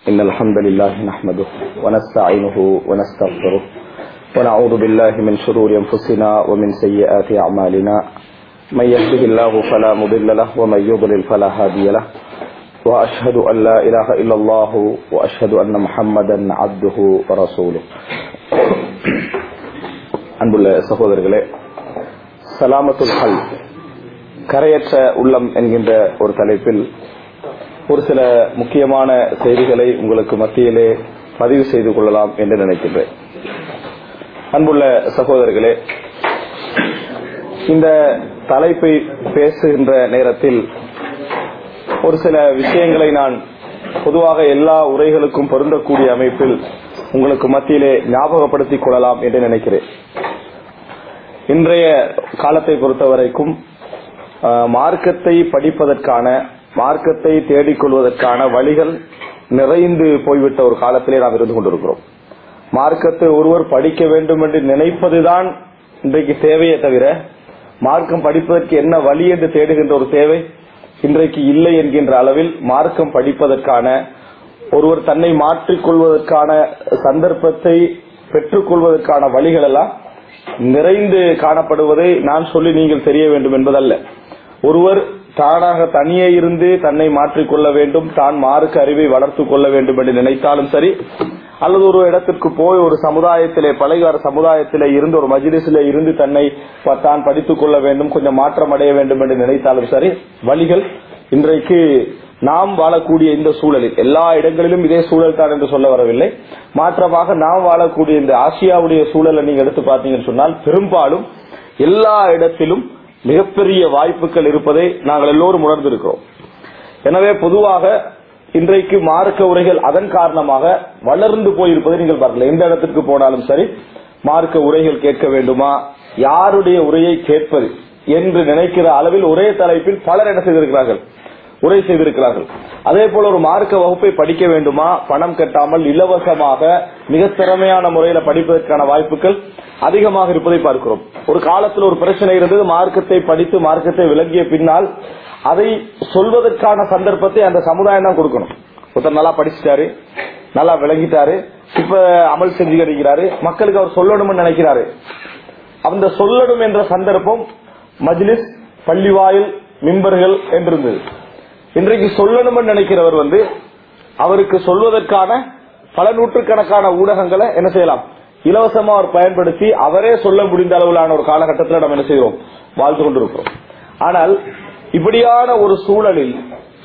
إن الحمد لله نحمده ونستعينه ونستغفره ونعوذ بالله من شرور أنفسنا ومن سيئات أعمالنا من يهده الله فلا مضل له ومن يضلل فلا هادي له وأشهد أن لا إله إلا الله وأشهد أن محمدا عبده ورسوله அன்புள்ள சகோதரர்களே சலாமத்துல் ஹல் கரையற்ற உள்ளம் என்கின்ற ஒரு தலைப்பில் ஒரு சில முக்கியமான செய்திகளை உங்களுக்கு மத்தியிலே பதிவு செய்து கொள்ளலாம் என்று நினைக்கின்றேன் அன்புள்ள சகோதரர்களே இந்த தலைப்பை பேசுகின்ற நேரத்தில் ஒரு சில விஷயங்களை நான் பொதுவாக எல்லா உரைகளுக்கும் பொருந்தக்கூடிய அமைப்பில் உங்களுக்கு மத்தியிலே ஞாபகப்படுத்திக் கொள்ளலாம் என்று நினைக்கிறேன் இன்றைய காலத்தை பொறுத்தவரைக்கும் மார்க்கத்தை படிப்பதற்கான மார்க்கத்தை தேடிக்கொள்வதற்கான வழிகள் நிறைந்து போய்விட்ட ஒரு காலத்திலே நாம் இருந்து கொண்டிருக்கிறோம் மார்க்கத்தை ஒருவர் படிக்க வேண்டும் என்று நினைப்பதுதான் இன்றைக்கு தேவையே தவிர மார்க்கம் படிப்பதற்கு என்ன வழி என்று தேடுகின்ற ஒரு தேவை இன்றைக்கு இல்லை என்கின்ற அளவில் மார்க்கம் படிப்பதற்கான ஒருவர் தன்னை மாற்றிக்கொள்வதற்கான சந்தர்ப்பத்தை பெற்றுக்கொள்வதற்கான வழிகள் எல்லாம் நிறைந்து காணப்படுவதை நான் சொல்லி நீங்கள் தெரிய வேண்டும் என்பதல்ல ஒருவர் தானாக தனியே இருந்து தன்னை மாற்றிக்கொள்ள வேண்டும் தான் மார்க்க அறிவை வளர்த்துக் கொள்ள வேண்டும் என்று நினைத்தாலும் சரி அல்லது ஒரு இடத்திற்கு போய் ஒரு சமுதாயத்திலே பழையாறு சமுதாயத்திலே இருந்து ஒரு மஜிலிசிலே இருந்து தன்னை தான் படித்துக் கொள்ள வேண்டும் கொஞ்சம் மாற்றம் அடைய வேண்டும் என்று நினைத்தாலும் சரி வழிகள் இன்றைக்கு நாம் வாழக்கூடிய இந்த சூழலில் எல்லா இடங்களிலும் இதே சூழல் தான் என்று சொல்ல வரவில்லை மாற்றமாக நாம் வாழக்கூடிய இந்த ஆசியாவுடைய சூழலை நீங்க எடுத்து பார்த்தீங்கன்னு சொன்னால் பெரும்பாலும் எல்லா இடத்திலும் மிகப்பெரிய வாய்ப்புகள் இருப்பதை நாங்கள் எல்லோரும் உணர்ந்திருக்கிறோம் எனவே பொதுவாக இன்றைக்கு மார்க்க உரைகள் அதன் காரணமாக வளர்ந்து போயிருப்பதை நீங்கள் பார்க்கல எந்த இடத்திற்கு போனாலும் சரி மார்க்க உரைகள் கேட்க வேண்டுமா யாருடைய உரையை கேட்பது என்று நினைக்கிற அளவில் ஒரே தலைப்பில் பலர் என்ன செய்திருக்கிறார்கள் உரை செய்திருக்கிறார்கள் அதே போல ஒரு மார்க்க வகுப்பை படிக்க வேண்டுமா பணம் கட்டாமல் இலவசமாக மிக திறமையான முறையில படிப்பதற்கான வாய்ப்புகள் அதிகமாக இருப்பதை பார்க்கிறோம் ஒரு காலத்தில் ஒரு பிரச்சனை இருந்தது மார்க்கத்தை படித்து மார்க்கத்தை விளங்கிய பின்னால் அதை சொல்வதற்கான சந்தர்ப்பத்தை அந்த சமுதாயம் தான் கொடுக்கணும் ஒருத்தர் நல்லா படிச்சுட்டாரு நல்லா விளங்கிட்டாரு இப்ப அமல் செஞ்சு கிடைக்கிறாரு மக்களுக்கு அவர் சொல்லணும்னு நினைக்கிறாரு அந்த சொல்லணும் என்ற சந்தர்ப்பம் மஜ்லிஸ் பள்ளிவாயில் மிம்பர்கள் என்றிருந்தது இன்றைக்கு சொல்லணும்னு நினைக்கிறவர் வந்து அவருக்கு சொல்வதற்கான பல நூற்றுக்கணக்கான ஊடகங்களை என்ன செய்யலாம் இலவசமா அவர் பயன்படுத்தி அவரே சொல்ல முடிந்த அளவிலான ஒரு காலகட்டத்தில் நம்ம என்ன செய்கிறோம் வாழ்ந்து கொண்டிருக்கிறோம் ஆனால் இப்படியான ஒரு சூழலில்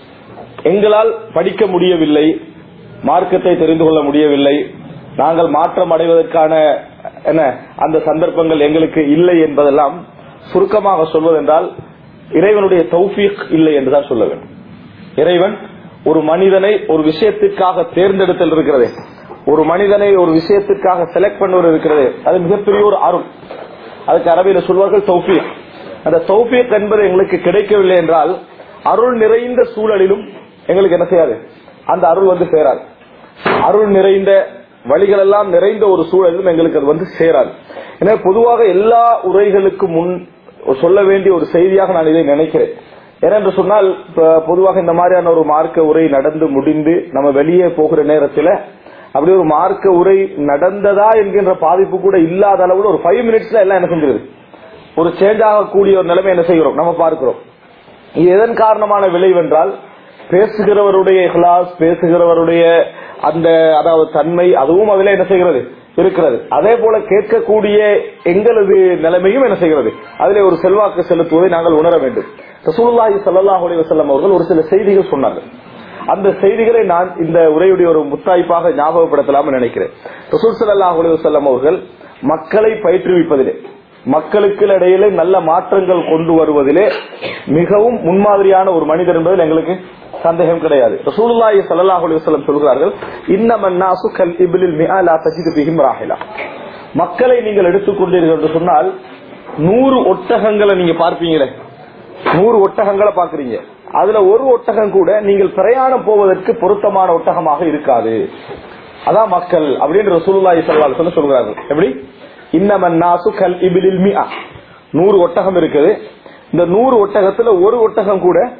எங்களால் படிக்க முடியவில்லை மார்க்கத்தை தெரிந்து கொள்ள முடியவில்லை நாங்கள் மாற்றம் அடைவதற்கான என்ன அந்த சந்தர்ப்பங்கள் எங்களுக்கு இல்லை என்பதெல்லாம் சுருக்கமாக சொல்வதென்றால் இறைவனுடைய தௌஃபீக் இல்லை என்றுதான் சொல்ல வேண்டும் இறைவன் ஒரு மனிதனை ஒரு விஷயத்திற்காக தேர்ந்தெடுத்தல் இருக்கிறது ஒரு மனிதனை ஒரு விஷயத்திற்காக செலக்ட் பண்ணுவது இருக்கிறது அது மிகப்பெரிய ஒரு அருள் அதுக்கு அரபியில சொல்வார்கள் தௌஃபீக் அந்த தௌஃபீக் என்பது எங்களுக்கு கிடைக்கவில்லை என்றால் அருள் நிறைந்த சூழலிலும் எங்களுக்கு என்ன செய்யாது அந்த அருள் வந்து சேராது அருள் நிறைந்த வழிகள் எல்லாம் நிறைந்த ஒரு சூழலிலும் எங்களுக்கு அது வந்து சேராது எனவே பொதுவாக எல்லா உரைகளுக்கு முன் சொல்ல வேண்டிய ஒரு செய்தியாக நான் இதை நினைக்கிறேன் ஏனென்று சொன்னால் பொதுவாக இந்த மாதிரியான ஒரு மார்க்க உரை நடந்து முடிந்து நம்ம வெளியே போகிற நேரத்தில் அப்படி ஒரு மார்க்க உரை நடந்ததா என்கின்ற பாதிப்பு கூட இல்லாத அளவில் ஒரு ஃபைவ் மினிட்ஸ்ல எல்லாம் என்ன செஞ்சிருது ஒரு சேஞ்ச் ஆகக்கூடிய ஒரு நிலைமை என்ன செய்கிறோம் நம்ம பார்க்கிறோம் இது எதன் காரணமான விளைவென்றால் பேசுகிறவருடைய இஹ்லாஸ் பேசுகிறவருடைய அந்த அதாவது தன்மை அதுவும் அதில் என்ன செய்கிறது இருக்கிறது அதே போல கேட்கக்கூடிய எங்களது நிலைமையும் என்ன செய்கிறது அதிலே ஒரு செல்வாக்கு செலுத்துவதை நாங்கள் உணர வேண்டும் ரசூலுல்லாஹி ஸல்லல்லாஹு அலைஹி வஸல்லம் அவர்கள் ஒரு சில செய்திகள் சொன்னார்கள் அந்த செய்திகளை நான் இந்த உரையுடைய ஒரு முத்தாய்ப்பாக ஞாபகப்படுத்தலாம் நினைக்கிறேன் ரசூல் ஸல்லல்லாஹு அலைஹி வஸல்லம் அவர்கள் மக்களை பயிற்றுவிப்பதிலே மக்களுக்கு இடையிலே நல்ல மாற்றங்கள் கொண்டு வருவதிலே மிகவும் முன்மாதிரியான ஒரு மனிதர் என்பதில் எங்களுக்கு சந்தேகம் கிடையாது ரசூலுல்லாஹி ஸல்லல்லாஹு அலைஹி வஸல்லம் சொல்கிறார்கள் இன்னமன்னாசு கல் இப்லில் மிஆ லா தஜிது பிஹிம் ராஹிலா மக்களை நீங்கள் எடுத்துக்கொண்டீர்கள் என்று சொன்னால் நூறு ஒட்டகங்களை நீங்க பார்ப்பீங்களே நூறு ஒட்டகங்களை பாக்குறீங்க அதுல ஒரு ஒட்டகம் கூட நீங்கள் பிரயாணம் போவதற்கு பொருத்தமான ஒட்டகமாக இருக்காது அதான் மக்கள் அப்படின்னு ரசூலுல்லாஹி ஸல்லல்லாஹு அலைஹி வஸல்லம் சொல்கிறார்கள் எப்படி இன்னமன்னாசு கல் இப்லில் மிஆ நூறு ஒட்டகம் இருக்குது இந்த நூறு ஒட்டகத்துல ஒரு ஒட்டகம் கூட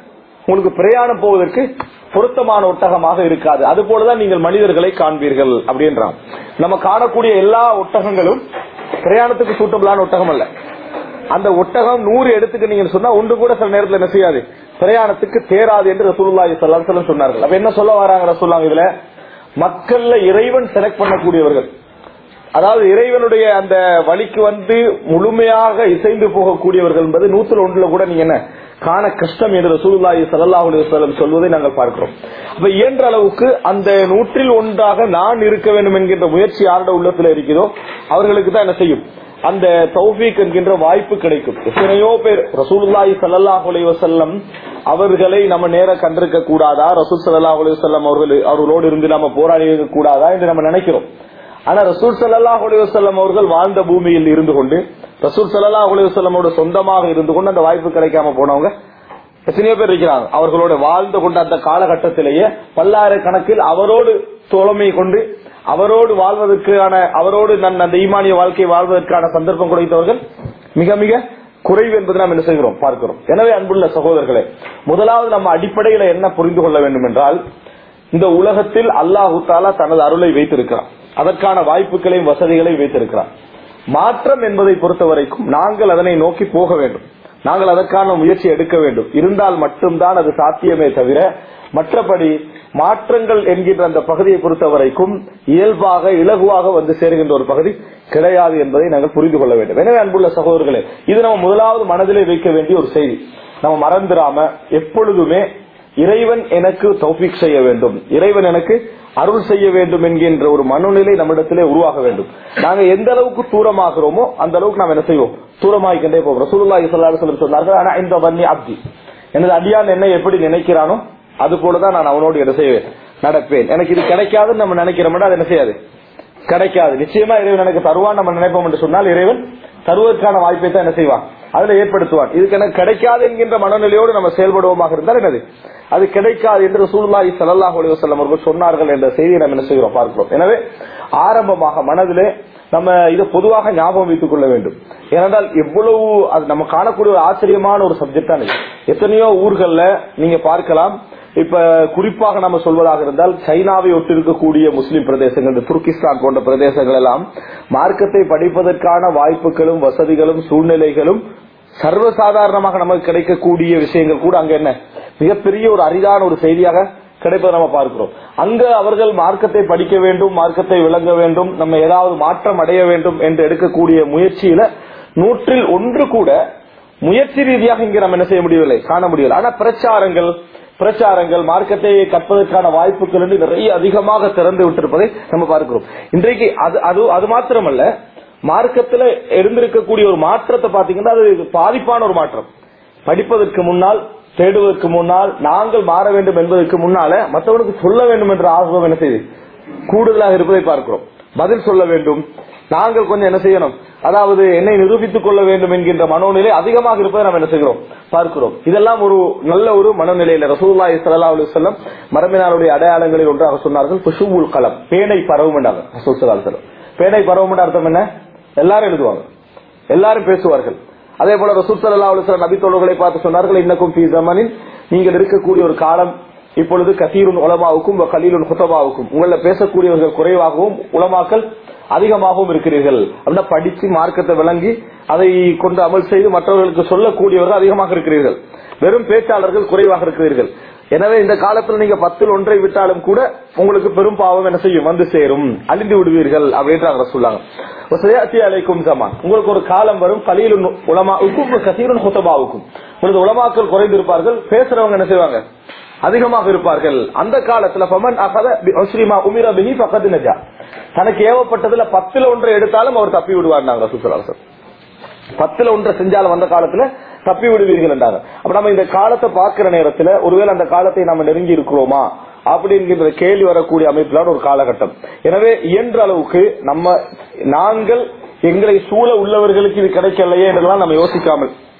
உங்களுக்கு பிரயாணம் போவதற்கு பொருத்தமான ஒட்டகமாக இருக்காது அது போலதான் நீங்கள் மனிதர்களை காண்பீர்கள் அப்படின்றான் நம்ம காணக்கூடிய எல்லா ஒட்டகங்களும் பிரயாணத்துக்கு சூட்டபிளான ஒட்டகம் அல்ல அந்த ஒட்டகம் நூறு எடுத்துக்க நீங்க சொன்னா ஒன்று கூட சில நேரத்தில் என்ன செய்யாது பிரயாணத்துக்கு தேராது என்று ரசூலுல்லாஹி ஸல்லல்லாஹு அலைஹி வஸல்லம் சொன்னார்கள் அப்ப என்ன சொல்ல வராங்க ரசூலுல்லாஹ் இதுல மக்கள்ல இறைவன் செலக்ட் பண்ணக்கூடியவர்கள் அதாவது இறைவனுடைய அந்த வழிக்கு வந்து முழுமையாக இசைந்து போகக்கூடியவர்கள் என்பது நூத்துல ஒன்றுல கூட நீங்க என்ன காண கஷ்டம் என்று ரசூலுல்லாஹி ஸல்லல்லாஹு அலைஹி வஸல்லம் சொல்வதை நாங்கள் பார்க்கிறோம் அப்ப இயன்ற அளவுக்கு அந்த நூற்றில் ஒன்றாக நான் இருக்க வேண்டும் என்கின்ற முயற்சி யாரோட உள்ளத்துல இருக்குதோ அவர்களுக்கு தான் என்ன செய்யும் அந்த தௌஃபீக் என்கின்ற வாய்ப்பு கிடைக்கும் எத்தனையோ பேர் ரசூலுல்லாஹி ஸல்லல்லாஹு அலைஹி வஸல்லம் அவர்களை நம்ம நேர கண்டிருக்க கூடாதா ரசூல் ஸல்லல்லாஹு அலைஹி வஸல்லம் அவர்கள் அவர்களோடு இருந்து நாம போராடி இருக்க கூடாதா என்று நம்ம நினைக்கிறோம் ஆனா ரசூல் ஸல்லல்லாஹு அலைஹி வஸல்லம் அவர்கள் வாழ்ந்த பூமியில் இருந்து கொண்டு ரசூல் ஸல்லல்லாஹு அலைஹி வஸல்லமோட சொந்தமாக இருந்து கொண்டு அந்த வாய்ப்பு கிடைக்காம போனவங்க எத்தனையோ பேர் இருக்கிறாங்க அவர்களோட வாழ்ந்து கொண்ட அந்த காலகட்டத்திலேயே பல்லாயிரக்கணக்கில் அவரோடு தோழமை கொண்டு அவரோடு வாழ்வதற்கான அவரோடு நான் அந்த ஈமானிய வாழ்க்கை வாழ்வதற்கான சந்தர்ப்பம் கொடுத்தவர்கள் மிக மிக குறைவு என்பது நாம் என்ன செய்கிறோம் பார்க்கிறோம் எனவே அன்புள்ள சகோதரர்களே முதலாவது நம்ம அடிப்படையில என்ன புரிந்து கொள்ள வேண்டும் என்றால் இந்த உலகத்தில் அல்லாஹு தாலா தனது அருளை வைத்திருக்கிறார் அதற்கான வாய்ப்புகளையும் வசதிகளையும் வைத்திருக்கிறார் மாற்றம் என்பதை பொறுத்த வரைக்கும் நாங்கள் அதனை நோக்கி போக வேண்டும் நாங்கள் அதற்கான முயற்சி எடுக்க வேண்டும் இருந்தால் மட்டும்தான் அது சாத்தியமே தவிர மற்றபடி மாற்றங்கள் என்கின்ற அந்த பகுதியை பொறுத்த வரைக்கும் இயல்பாக இலகுவாக வந்து சேருகின்ற ஒரு பகுதி கிடையாது என்பதை நாங்கள் புரிந்து கொள்ள வேண்டும் எனவே அன்புள்ள சகோதரர்களே இது நம்ம முதலாவது மனதிலே வைக்க வேண்டிய ஒரு செய்தி நம்ம மறந்துடாம எப்பொழுதுமே இறைவன் எனக்கு தௌபிக் செய்ய வேண்டும் இறைவன் எனக்கு அருள் செய்ய வேண்டும் என்கின்ற ஒரு மனநிலை நம்மிடத்திலே உருவாக வேண்டும் நாங்க எந்த அளவுக்கு தூரமாகிறோமோ அந்த அளவுக்கு நாம் என்ன செய்வோம் தூரமாகிக்கின்றே போகிறோம் ரசூலுல்லாஹி ஸல்லல்லாஹு அலைஹி வஸல்லம் சொன்னார்கள் ஆனா இந்த வன்னி அப்தி எனது அடியான் என்ன எப்படி நினைக்கிறானோ அது போலதான் நான் அவனோடு என்ன செய்வேன் நடப்பேன் எனக்கு இது கிடைக்காதுன்னு நம்ம நினைக்கிறோம் அது என்ன செய்யாது கிடைக்காது நிச்சயமா இறைவன் எனக்கு தருவான் நம்ம நினைப்போம் என்று சொன்னால் இறைவன் தருவதற்கான வாய்ப்பை தான் என்ன செய்வான் அதுல ஏற்படுத்துவான் இதுக்கு எனக்கு கிடைக்காது என்கின்ற மனநிலையோடு நம்ம செயல்படுவோமாக இருந்தால் என்னது அது கிடைக்காது என்று சூழ்நாய் சல்லாஹ் அலிவசல்லம் அவர்கள் சொன்னார்கள் என்ற செய்தியை நம்ம என்ன செய்கிறோம் பார்க்கிறோம் எனவே ஆரம்பமாக மனதிலே நம்ம இதை பொதுவாக ஞாபகம் வைத்துக் கொள்ள வேண்டும் ஏனென்றால் எவ்வளவு அது நம்ம காணக்கூடிய ஒரு ஆச்சரியமான ஒரு சப்ஜெக்ட் தான் இது எத்தனையோ ஊர்கள்ல நீங்க பார்க்கலாம் இப்ப குறிப்பாக நம்ம சொல்வதாக இருந்தால் சைனாவை ஒட்டி இருக்கக்கூடிய முஸ்லிம் பிரதேசங்கள் இந்த துர்கிஸ்தான் போன்ற பிரதேசங்கள் எல்லாம் மார்க்கத்தை படிப்பதற்கான வாய்ப்புகளும் வசதிகளும் சூழ்நிலைகளும் சர்வசாதாரணமாக நமக்கு கிடைக்கக்கூடிய விஷயங்கள் கூட அங்க என்ன மிகப்பெரிய ஒரு அரிதான ஒரு செய்தியாக கிடைப்பதை நம்ம பார்க்கிறோம் அங்க அவர்கள் மார்க்கத்தை படிக்க வேண்டும் மார்க்கத்தை விளங்க வேண்டும் நம்ம ஏதாவது மாற்றம் அடைய வேண்டும் என்று எடுக்கக்கூடிய முயற்சியில நூற்றில் ஒன்று கூட முயற்சி ரீதியாக இங்க நம்ம என்ன செய்ய முடியவில்லை காண முடியவில்லை ஆனா பிரச்சாரங்கள் பிரச்சாரங்கள் மார்க்கத்தை கற்பதற்கான வாய்ப்புகள் என்று நிறைய அதிகமாக திறந்து விட்டிருப்பதை நம்ம பார்க்கிறோம் இன்றைக்கு அது அது அது மாத்திரமல்ல மார்க்கத்துல இருந்திருக்கக்கூடிய ஒரு மாற்றத்தை பாத்தீங்கன்னா அது பாதிப்பான ஒரு மாற்றம் படிப்பதற்கு முன்னால் தேடுவதற்கு முன்னால் நாங்கள் மாற வேண்டும் என்பதற்கு முன்னால மற்றவனுக்கு சொல்ல வேண்டும் என்ற ஆர்வம் என்ன செய்யுது கூடுதலாக இருப்பதை பார்க்கிறோம் பதில் சொல்ல வேண்டும் நாங்கள் கொஞ்சம் என்ன செய்யணும் அதாவது என்னை நிரூபித்துக் கொள்ள வேண்டும் என்கின்ற மனோநிலை அதிகமாக இருப்பதை நாம் என்ன செய்கிறோம் பார்க்கிறோம் இதெல்லாம் ஒரு நல்ல ஒரு மனநிலையில ரசூல்லாய் சல்லா அலி சொல்லம் மரபினாருடைய அடையாளங்களில் ஒன்றாக சொன்னார்கள் குஷுவுல் களம் பேனை பரவும் என்றாங்க ரசூல் சல்லா சொல்லம் பேனை பரவும் என்ற அர்த்தம் என்ன எல்லாரும் எழுதுவாங்க எல்லாரும் பேசுவார்கள் அதே போல ரசூல் சல்லா அலுவலம் நபித்தோழர்களை பார்த்து சொன்னார்கள் இன்னக்கும் பி ஜமனின் நீங்கள் இருக்கக்கூடிய ஒரு காலம் இப்பொழுது கசீருன் உலமாவுக்கும் கலீலுன் ஹுத்தபாவுக்கும் உங்கள பேசக்கூடியவர்கள் குறைவாகவும் உலமாக்கள் அதிகமாகவும் இருக்கிறீர்கள் அப்படின்னா படிச்சு மார்க்கத்தை விளங்கி அதை கொண்டு அமல் செய்து மற்றவர்களுக்கு சொல்லக்கூடியவர்கள் அதிகமாக இருக்கிறீர்கள் வெறும் பேச்சாளர்கள் குறைவாக இருக்கிறீர்கள் எனவே இந்த காலத்தில் நீங்க பத்தில் ஒன்றை விட்டாலும் கூட உங்களுக்கு பெரும் பாவம் என்ன செய்யும் வந்து சேரும் அழிந்து விடுவீர்கள் அப்படின்றாங்க சொல்லாங்க அலைக்கும் சமான் உங்களுக்கு ஒரு காலம் வரும் கலியில் உலமாவுக்கும் கசீரன் ஹுத்தபாவுக்கும் உங்களுக்கு உலமாக்கள் குறைந்திருப்பார்கள் பேசுறவங்க என்ன செய்வாங்க அதிகமாக இருப்பார்கள் அந்த காலத்துல பமன் அகதமா உமிர பிஹி பக்கத்து நஜா தனக்கு ஏவப்பட்டதுல பத்துல ஒன்றை எடுத்தாலும் அவர் தப்பி விடுவார் நாங்க சுசலாசர் பத்துல ஒன்றை செஞ்சாலும் அந்த காலத்துல தப்பி விடுவீர்கள் என்றாங்க அப்ப நம்ம இந்த காலத்தை பார்க்கிற நேரத்துல ஒருவேளை அந்த காலத்தை நம்ம நெருங்கி இருக்கிறோமா அப்படிங்கிற கேள்வி வரக்கூடிய அமைப்பிலான ஒரு காலகட்டம் எனவே இயன்ற அளவுக்கு நம்ம நாங்கள் எங்களை சூழ உள்ளவர்களுக்கு இது கிடைக்கலையே என்றெல்லாம் நம்ம யோசிக்காமல்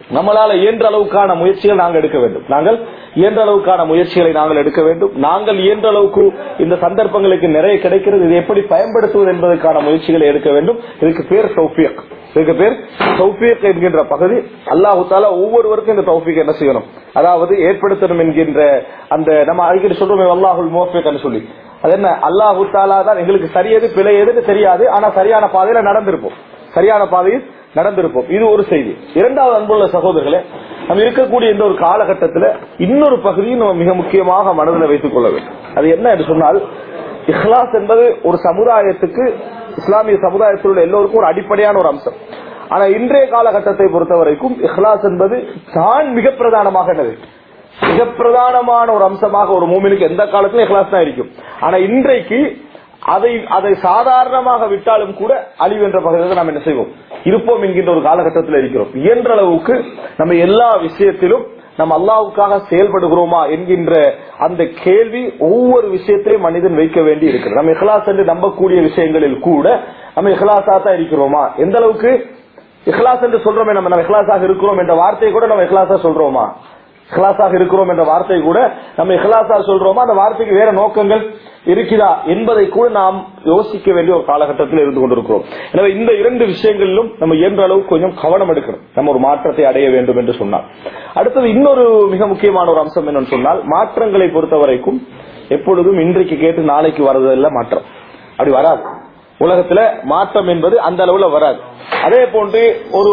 நம்மளால இயன்ற அளவுக்கான முயற்சிகள் நாங்கள் எடுக்க வேண்டும் நாங்கள் இயன்ற அளவுக்கான முயற்சிகளை நாங்கள் எடுக்க வேண்டும் நாங்கள் இயன்ற அளவுக்கு இந்த சந்தர்ப்பங்களுக்கு நிறைய கிடைக்கிறது இதை எப்படி பயன்படுத்துவது என்பதற்கான முயற்சிகளை எடுக்க வேண்டும் இதுக்கு பேர் தௌஃபியக் இதுக்கு பேர் தௌஃபியக் என்கின்ற பகுதி அல்லாஹு தாலா ஒவ்வொருவருக்கும் இந்த தௌஃபிக் என்ன செய்யணும் அதாவது ஏற்படுத்தணும் என்கின்ற அந்த நம்ம அடிக்கடி சொல்றோமே அல்லாஹுல் மோஃபிக் சொல்லி அது என்ன அல்லாஹு தாலா தான் எங்களுக்கு சரியது பிழை எதுன்னு தெரியாது ஆனா சரியான பாதையில நடந்திருப்போம் சரியான பாதையில் நடந்திருப்போம் இது ஒரு செய்தி இரண்டாவது அன்புள்ள சகோதரர்களே நம்ம இருக்கக்கூடிய இந்த ஒரு காலகட்டத்தில் இன்னொரு பகுதியும் நம்ம மிக முக்கியமாக மனதில் வைத்துக் கொள்ள வேண்டும் அது என்ன என்று சொன்னால் இஹ்லாஸ் என்பது ஒரு சமுதாயத்துக்கு இஸ்லாமிய சமுதாயத்தில் உள்ள எல்லோருக்கும் ஒரு அடிப்படையான ஒரு அம்சம் ஆனா இன்றைய காலகட்டத்தை பொறுத்த வரைக்கும் இஹ்லாஸ் என்பது தான் மிக பிரதானமாக என்னது மிக பிரதானமான ஒரு அம்சமாக ஒரு மூமினுக்கு எந்த காலத்திலும் இஹ்லாஸ் தான் இருக்கும் ஆனா இன்றைக்கு அதை அதை சாதாரணமாக விட்டாலும் கூட அழிவு என்ற பகுதியில் நாம் என்ன செய்வோம் இருப்போம் என்கின்ற ஒரு காலகட்டத்தில் இருக்கிறோம் இயன்ற அளவுக்கு நம்ம எல்லா விஷயத்திலும் நம்ம அல்லாவுக்காக செயல்படுகிறோமா என்கின்ற அந்த கேள்வி ஒவ்வொரு விஷயத்திலையும் மனிதன் வைக்க வேண்டி இருக்கிறது நம்ம இஹ்லாஸ் என்று நம்பக்கூடிய விஷயங்களில் கூட நம்ம இஹ்லாஸா தான் இருக்கிறோமா எந்த அளவுக்கு இஹ்லாஸ் என்று சொல்றோமே நம்ம நம்ம இஹ்லாஸாக இருக்கிறோம் என்ற வார்த்தையை கூட நம்ம இஹ்லாஸா சொல்றோமா இஹ்லாஸாக இருக்கிறோம் என்ற வார்த்தை கூட நம்ம இஹ்லாஸா சொல்றோமா அந்த வார்த்தைக்கு வேற நோக்கங்கள் இருக்குதா என்பதை கூட நாம் யோசிக்க வேண்டிய ஒரு காலகட்டத்தில் இருந்து கொண்டிருக்கிறோம் எனவே இந்த இரண்டு விஷயங்களிலும் நம்ம இயன்ற அளவுக்கு கொஞ்சம் கவனம் எடுக்கணும் நம்ம ஒரு மாற்றத்தை அடைய வேண்டும் என்று சொன்னால் அடுத்தது இன்னொரு மிக முக்கியமான ஒரு அம்சம் என்னன்னு சொன்னால் மாற்றங்களை பொறுத்த வரைக்கும் எப்பொழுதும் இன்றைக்கு கேட்டு நாளைக்கு வரதில்ல மாற்றம் அப்படி வராது உலகத்துல மாற்றம் என்பது அந்த அளவுல வராது அதே போன்று ஒரு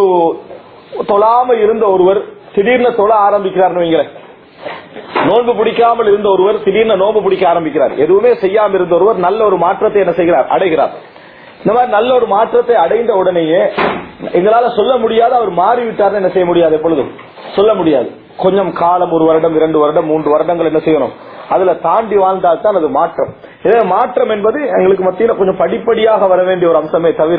தொழாம இருந்த ஒருவர் திடீர்னு தொழ ஆரம்பிக்கிறார்னு வைங்களேன் நோன்பு பிடிக்காமல் இருந்த ஒருவர் திடீர்னு நோன்பு பிடிக்க ஆரம்பிக்கிறார் எதுவுமே செய்யாமல் இருந்த ஒருவர் நல்ல ஒரு மாற்றத்தை என்ன செய்கிறார் அடைகிறார் இந்த மாதிரி நல்ல ஒரு மாற்றத்தை அடைந்த உடனேயே எங்களால சொல்ல முடியாது அவர் மாறிவிட்டார்னு என்ன செய்ய முடியாது எப்பொழுதும் சொல்ல முடியாது கொஞ்சம் காலம் ஒரு வருடம் இரண்டு வருடம் மூன்று வருடங்கள் என்ன செய்யணும் அதுல தாண்டி வாழ்ந்தால் தான் அது மாற்றம் இதே மாற்றம் என்பது எங்களுக்கு மத்தியில கொஞ்சம் படிப்படியாக வர வேண்டிய ஒரு அம்சமே தவிர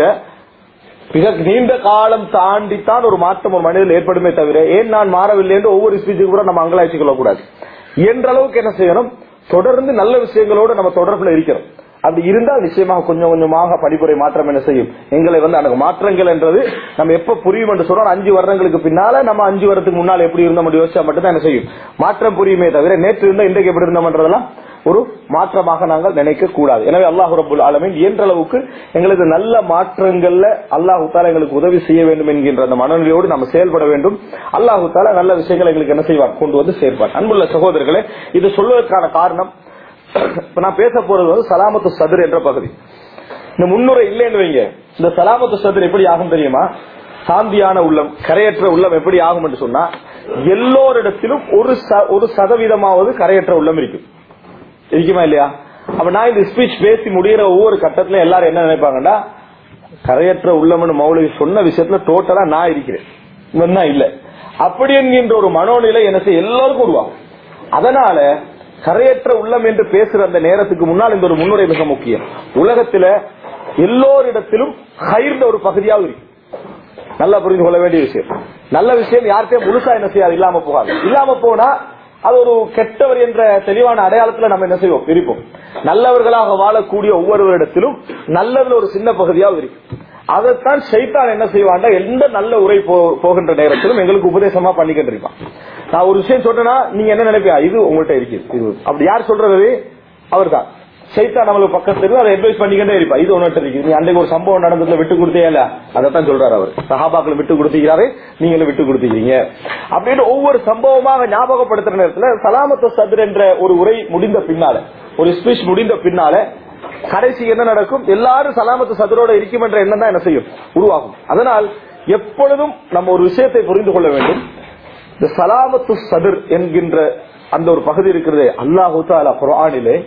மிக நீண்ட காலம் தாண்டித்தான் ஒரு மாற்றம் ஒரு மனிதனில் ஏற்படுமே தவிர ஏன் நான் மாறவில்லை என்று ஒவ்வொரு ஸ்பீச்சுக்கு கூட நம்ம அங்கலாய்ச்சி கொள்ளக்கூடாது என்ற அளவுக்கு என்ன செய்யணும் தொடர்ந்து நல்ல விஷயங்களோடு நம்ம தொடர்புல இருக்கிறோம் அப்படி இருந்தால் நிச்சயமாக கொஞ்சம் கொஞ்சமாக படிப்புரை மாற்றம் என்ன செய்யும் எங்களை வந்து அந்த மாற்றங்கள் என்றது நம்ம எப்ப புரியும் என்று சொன்னால் அஞ்சு வருடங்களுக்கு பின்னால நம்ம அஞ்சு வருடத்துக்கு முன்னால் எப்படி இருந்தோம் யோசிச்சா மட்டும்தான் என்ன செய்யும் மாற்றம் புரியுமே தவிர நேற்று இருந்தா இன்றைக்கு எப்படி இருந்தோம்ன்றதெல்லாம் ஒரு மாற்றமாக நாங்கள் நினைக்க கூடாது எனவே அல்லாஹு ரபுல் ஆலமின் இயன்ற அளவுக்கு எங்களுக்கு நல்ல மாற்றங்கள்ல அல்லாஹு தாலா எங்களுக்கு உதவி செய்ய வேண்டும் என்கின்ற அந்த மனநிலையோடு நம்ம செயல்பட வேண்டும் அல்லாஹு தாலா நல்ல விஷயங்களை எங்களுக்கு என்ன செய்வார் கொண்டு வந்து சேர்ப்பார் அன்புள்ள சகோதரர்களே இது சொல்வதற்கான காரணம் இப்ப நான் பேச போறது வந்து சலாமத்து சதுர் என்ற பகுதி இந்த முன்னுரை இல்லைன்னு வைங்க இந்த சலாமத்து சதுர் எப்படி ஆகும் தெரியுமா சாந்தியான உள்ளம் கரையற்ற உள்ளம் எப்படி ஆகும் என்று சொன்னா எல்லோரிடத்திலும் ஒரு ஒரு சதவீதமாவது கரையற்ற உள்ளம் இருக்கும் இருக்குமா இல்லையா அப்ப நான் இந்த ஸ்பீச் பேசி முடிகிற ஒவ்வொரு கட்டத்திலும் எல்லாரும் என்ன நினைப்பாங்கன்னா கரையற்ற உள்ளம்னு மௌலவி சொன்ன விஷயத்துல டோட்டலா நான் இருக்கிறேன் இவன் தான் இல்ல அப்படி என்கின்ற ஒரு மனோநிலை என்ன செய்ய எல்லாருக்கும் உருவாகும் அதனால கரையற்ற உள்ளம் என்று பேசுற அந்த நேரத்துக்கு முன்னால் இந்த ஒரு முன்னுரை மிக முக்கியம் உலகத்துல எல்லோரிடத்திலும் ஹைர்ந்த ஒரு பகுதியாவது இருக்கு நல்லா புரிந்து கொள்ள வேண்டிய விஷயம் நல்ல விஷயம் யார்கிட்டயும் முழுசா என்ன செய்யாது இல்லாம போகாது இல்லாம போனா அது ஒரு கெட்டவர் என்ற தெளிவான அடையாளத்துல நம்ம என்ன செய்வோம் இருப்போம் நல்லவர்களாக வாழக்கூடிய ஒவ்வொருவரிடத்திலும் நல்லதுல ஒரு சின்ன பகுதியாவது இருக்கு அதைத்தான் சைத்தான் என்ன செய்வான்டா எந்த நல்ல உரை போகின்ற நேரத்திலும் எங்களுக்கு உபதேசமா பண்ணிக்கிட்டு இருப்பான் நான் ஒரு விஷயம் சொன்னா நீங்க என்ன நினைப்பியா இது உங்கள்கிட்ட இருக்கு இது அப்படி யார் சொல்றது அவர் தான் சைத்தா நம்மளுக்கு பக்கத்துல அதை அட்வைஸ் பண்ணிக்கிட்டே இருப்பா இது ஒன்னு இருக்கு நீ அன்றைக்கு ஒரு சம்பவம் நடந்ததுல விட்டு கொடுத்தே இல்ல அதைத்தான் சொல்றாரு அவர் சஹாபாக்களை விட்டு கொடுத்தீங்கிறாரு நீங்களும் விட்டு கொடுத்தீங்க அப்படின்னு ஒவ்வொரு சம்பவமாக ஞாபகப்படுத்துற நேரத்துல சலாமத்து சதுர் என்ற ஒரு உரை முடிந்த பின்னால ஒரு ஸ்பீச் முடிந்த பின்னால கடைசி என்ன நடக்கும் எல்லாரும் சலாமத்து சதுரோட இருக்கும் என்ற எண்ணம் தான் என்ன செய்யும் உருவாகும் அதனால் எப்பொழுதும் நம்ம ஒரு விஷயத்தை புரிந்து கொள்ள வேண்டும் இந்த சலாமத்து சதுர் என்கின்ற அந்த ஒரு பகுதி இருக்கிறது அல்லாஹு தாலா குரானிலே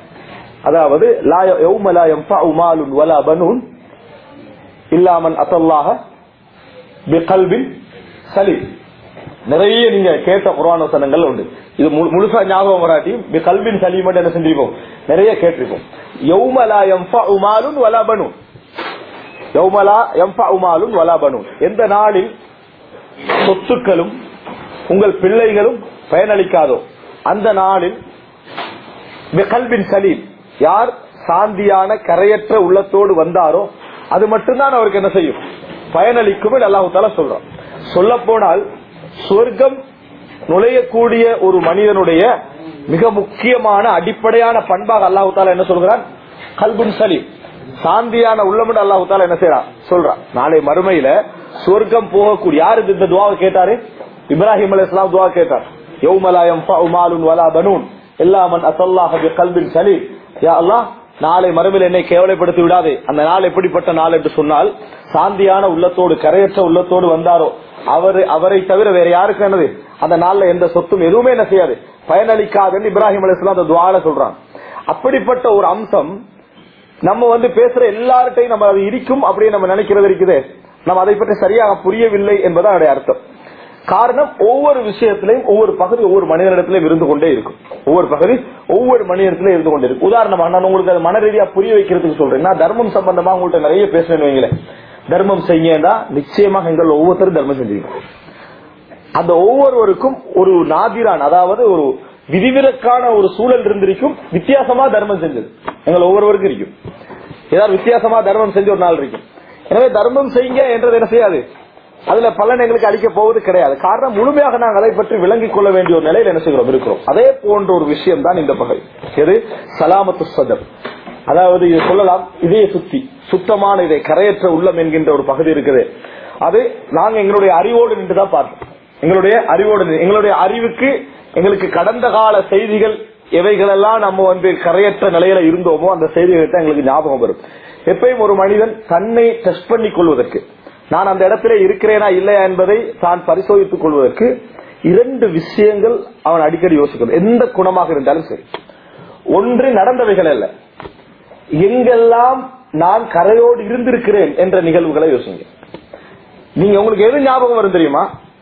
அதாவது இல்லாமன் அத்தல்லாக சலீம் நிறைய நீங்க கேட்ட குரான் வசனங்கள் உண்டு இது முழுசா ஞாபகம் வராட்டியும் கல்வின் சலீம் என்ன செஞ்சிருப்போம் நிறைய கேட்டிருப்போம் யௌமலா எம்பா உமாலுன் வலாபனு யௌமலா எம்பா உமாலுன் வலாபனு எந்த நாளில் சொத்துக்களும் உங்கள் பிள்ளைகளும் பயனளிக்காதோ அந்த நாளில் கல்வின் சலீம் யார் சாந்தியான கரையற்ற உள்ளத்தோடு வந்தாரோ அது மட்டும்தான் அவருக்கு என்ன செய்யும் பயனளிக்கும் அல்லாஹு தாலா சொல்றோம் சொல்ல போனால் சொர்க்கம் நுழையக்கூடிய ஒரு மனிதனுடைய மிக முக்கியமான அடிப்படையான பண்பாக அல்லாஹு தாலா என்ன சொல்கிறான் கல்புன் சலீம் சாந்தியான உள்ளம் அல்லாஹு தாலா என்ன செய்யறான் சொல்றான் நாளை மறுமையில சொர்க்கம் போகக்கூடிய யாரு இந்த துவாவை கேட்டாரு இப்ராஹிம் அலி இஸ்லாம் துவா கேட்டார் யௌமலாயம் மாலுன் வலா பனூன் எல்லாமன் அசல்லாஹ கல்பின் சலீம் யா அல்லாஹ் நாளை மறுமையில் என்னை கேவலைப்படுத்தி விடாதே அந்த நாள் எப்படிப்பட்ட நாள் என்று சொன்னால் சாந்தியான உள்ளத்தோடு கரையற்ற உள்ளத்தோடு வந்தாரோ அவரு அவரை தவிர வேற யாருக்கு என்னது அந்த நாள்ல எந்த சொத்தும் எதுவுமே என்ன செய்யாது பயனளிக்காதுன்னு இப்ராஹிம் அலிஸ்லாம் அந்த துவால சொல்றான் அப்படிப்பட்ட ஒரு அம்சம் நம்ம வந்து பேசுற எல்லார்ட்டையும் நம்ம அது இருக்கும் அப்படின்னு நம்ம நினைக்கிறது இருக்குது நம்ம அதை பற்றி சரியாக புரியவில்லை என்பதான் அதனுடைய அர்த்தம் காரணம் ஒவ்வொரு விஷயத்திலையும் ஒவ்வொரு பகுதி ஒவ்வொரு மனிதனிடத்திலும் இருந்து கொண்டே இருக்கும் ஒவ்வொரு பகுதி ஒவ்வொரு மனிதத்திலும் இருந்து கொண்டே இருக்கும் உதாரணமாக நான் உங்களுக்கு அது மன ரீதியா புரிய வைக்கிறதுக்கு சொல்றேன் நான் தர்மம் சம்பந்தமா உங்கள்ட்ட நிறைய பேசுறேன் வைங்களேன் தர்மம் செய்யனா நிச்சயமாக எங்கள் ஒவ்வொருத்தரும் தர்மம் செஞ்சுக்கணும் அந்த ஒவ்வொருவருக்கும் ஒரு நாதிரான் அதாவது ஒரு விதிவிலக்கான ஒரு சூழல் இருந்திருக்கும் வித்தியாசமா தர்மம் செஞ்சது எங்கள் ஒவ்வொருவருக்கும் இருக்கும் ஏதாவது வித்தியாசமா தர்மம் செஞ்ச ஒரு நாள் இருக்கும் எனவே தர்மம் செய்யுங்க என்றது என்ன செய்யாது அதுல பலன் எங்களுக்கு அளிக்க போவது கிடையாது காரணம் முழுமையாக நாங்கள் அதை பற்றி விளங்கிக் கொள்ள வேண்டிய ஒரு நிலையில் என்ன செய்கிறோம் இருக்கிறோம் அதே போன்ற ஒரு விஷயம் தான் இந்த பகை எது சலாமத்து சதம் அதாவது இது சொல்லலாம் இதே சுத்தி சுத்தமான இதை கரையற்ற உள்ளம் என்கின்ற ஒரு பகுதி இருக்குது அது நாங்க எங்களுடைய அறிவோடு நின்று தான் பார்த்தோம் எங்களுடைய அறிவோடு நின்று- எங்களுடைய அறிவுக்கு எங்களுக்கு கடந்த கால செய்திகள் எவைகளெல்லாம் நம்ம வந்து கரையற்ற நிலையில இருந்தோமோ அந்த செய்திகள் தான் எங்களுக்கு ஞாபகம் வரும் எப்பயும் ஒரு மனிதன் தன்னை டெஸ்ட் பண்ணிக் கொள்வதற்கு நான் அந்த இடத்துல இருக்கிறேனா இல்லையா என்பதை தான் பரிசோதித்துக் கொள்வதற்கு இரண்டு விஷயங்கள் அவன் அடிக்கடி யோசிக்கணும் எந்த குணமாக இருந்தாலும் சரி ஒன்று நடந்தவைகள் அல்ல எங்கெல்லாம் நான் கரையோடு இருந்திருக்கிறேன் என்ற நிகழ்வுகளை யோசிங்க நீங்க உங்களுக்கு எது ஞாபகம் வரும் தெரியுமா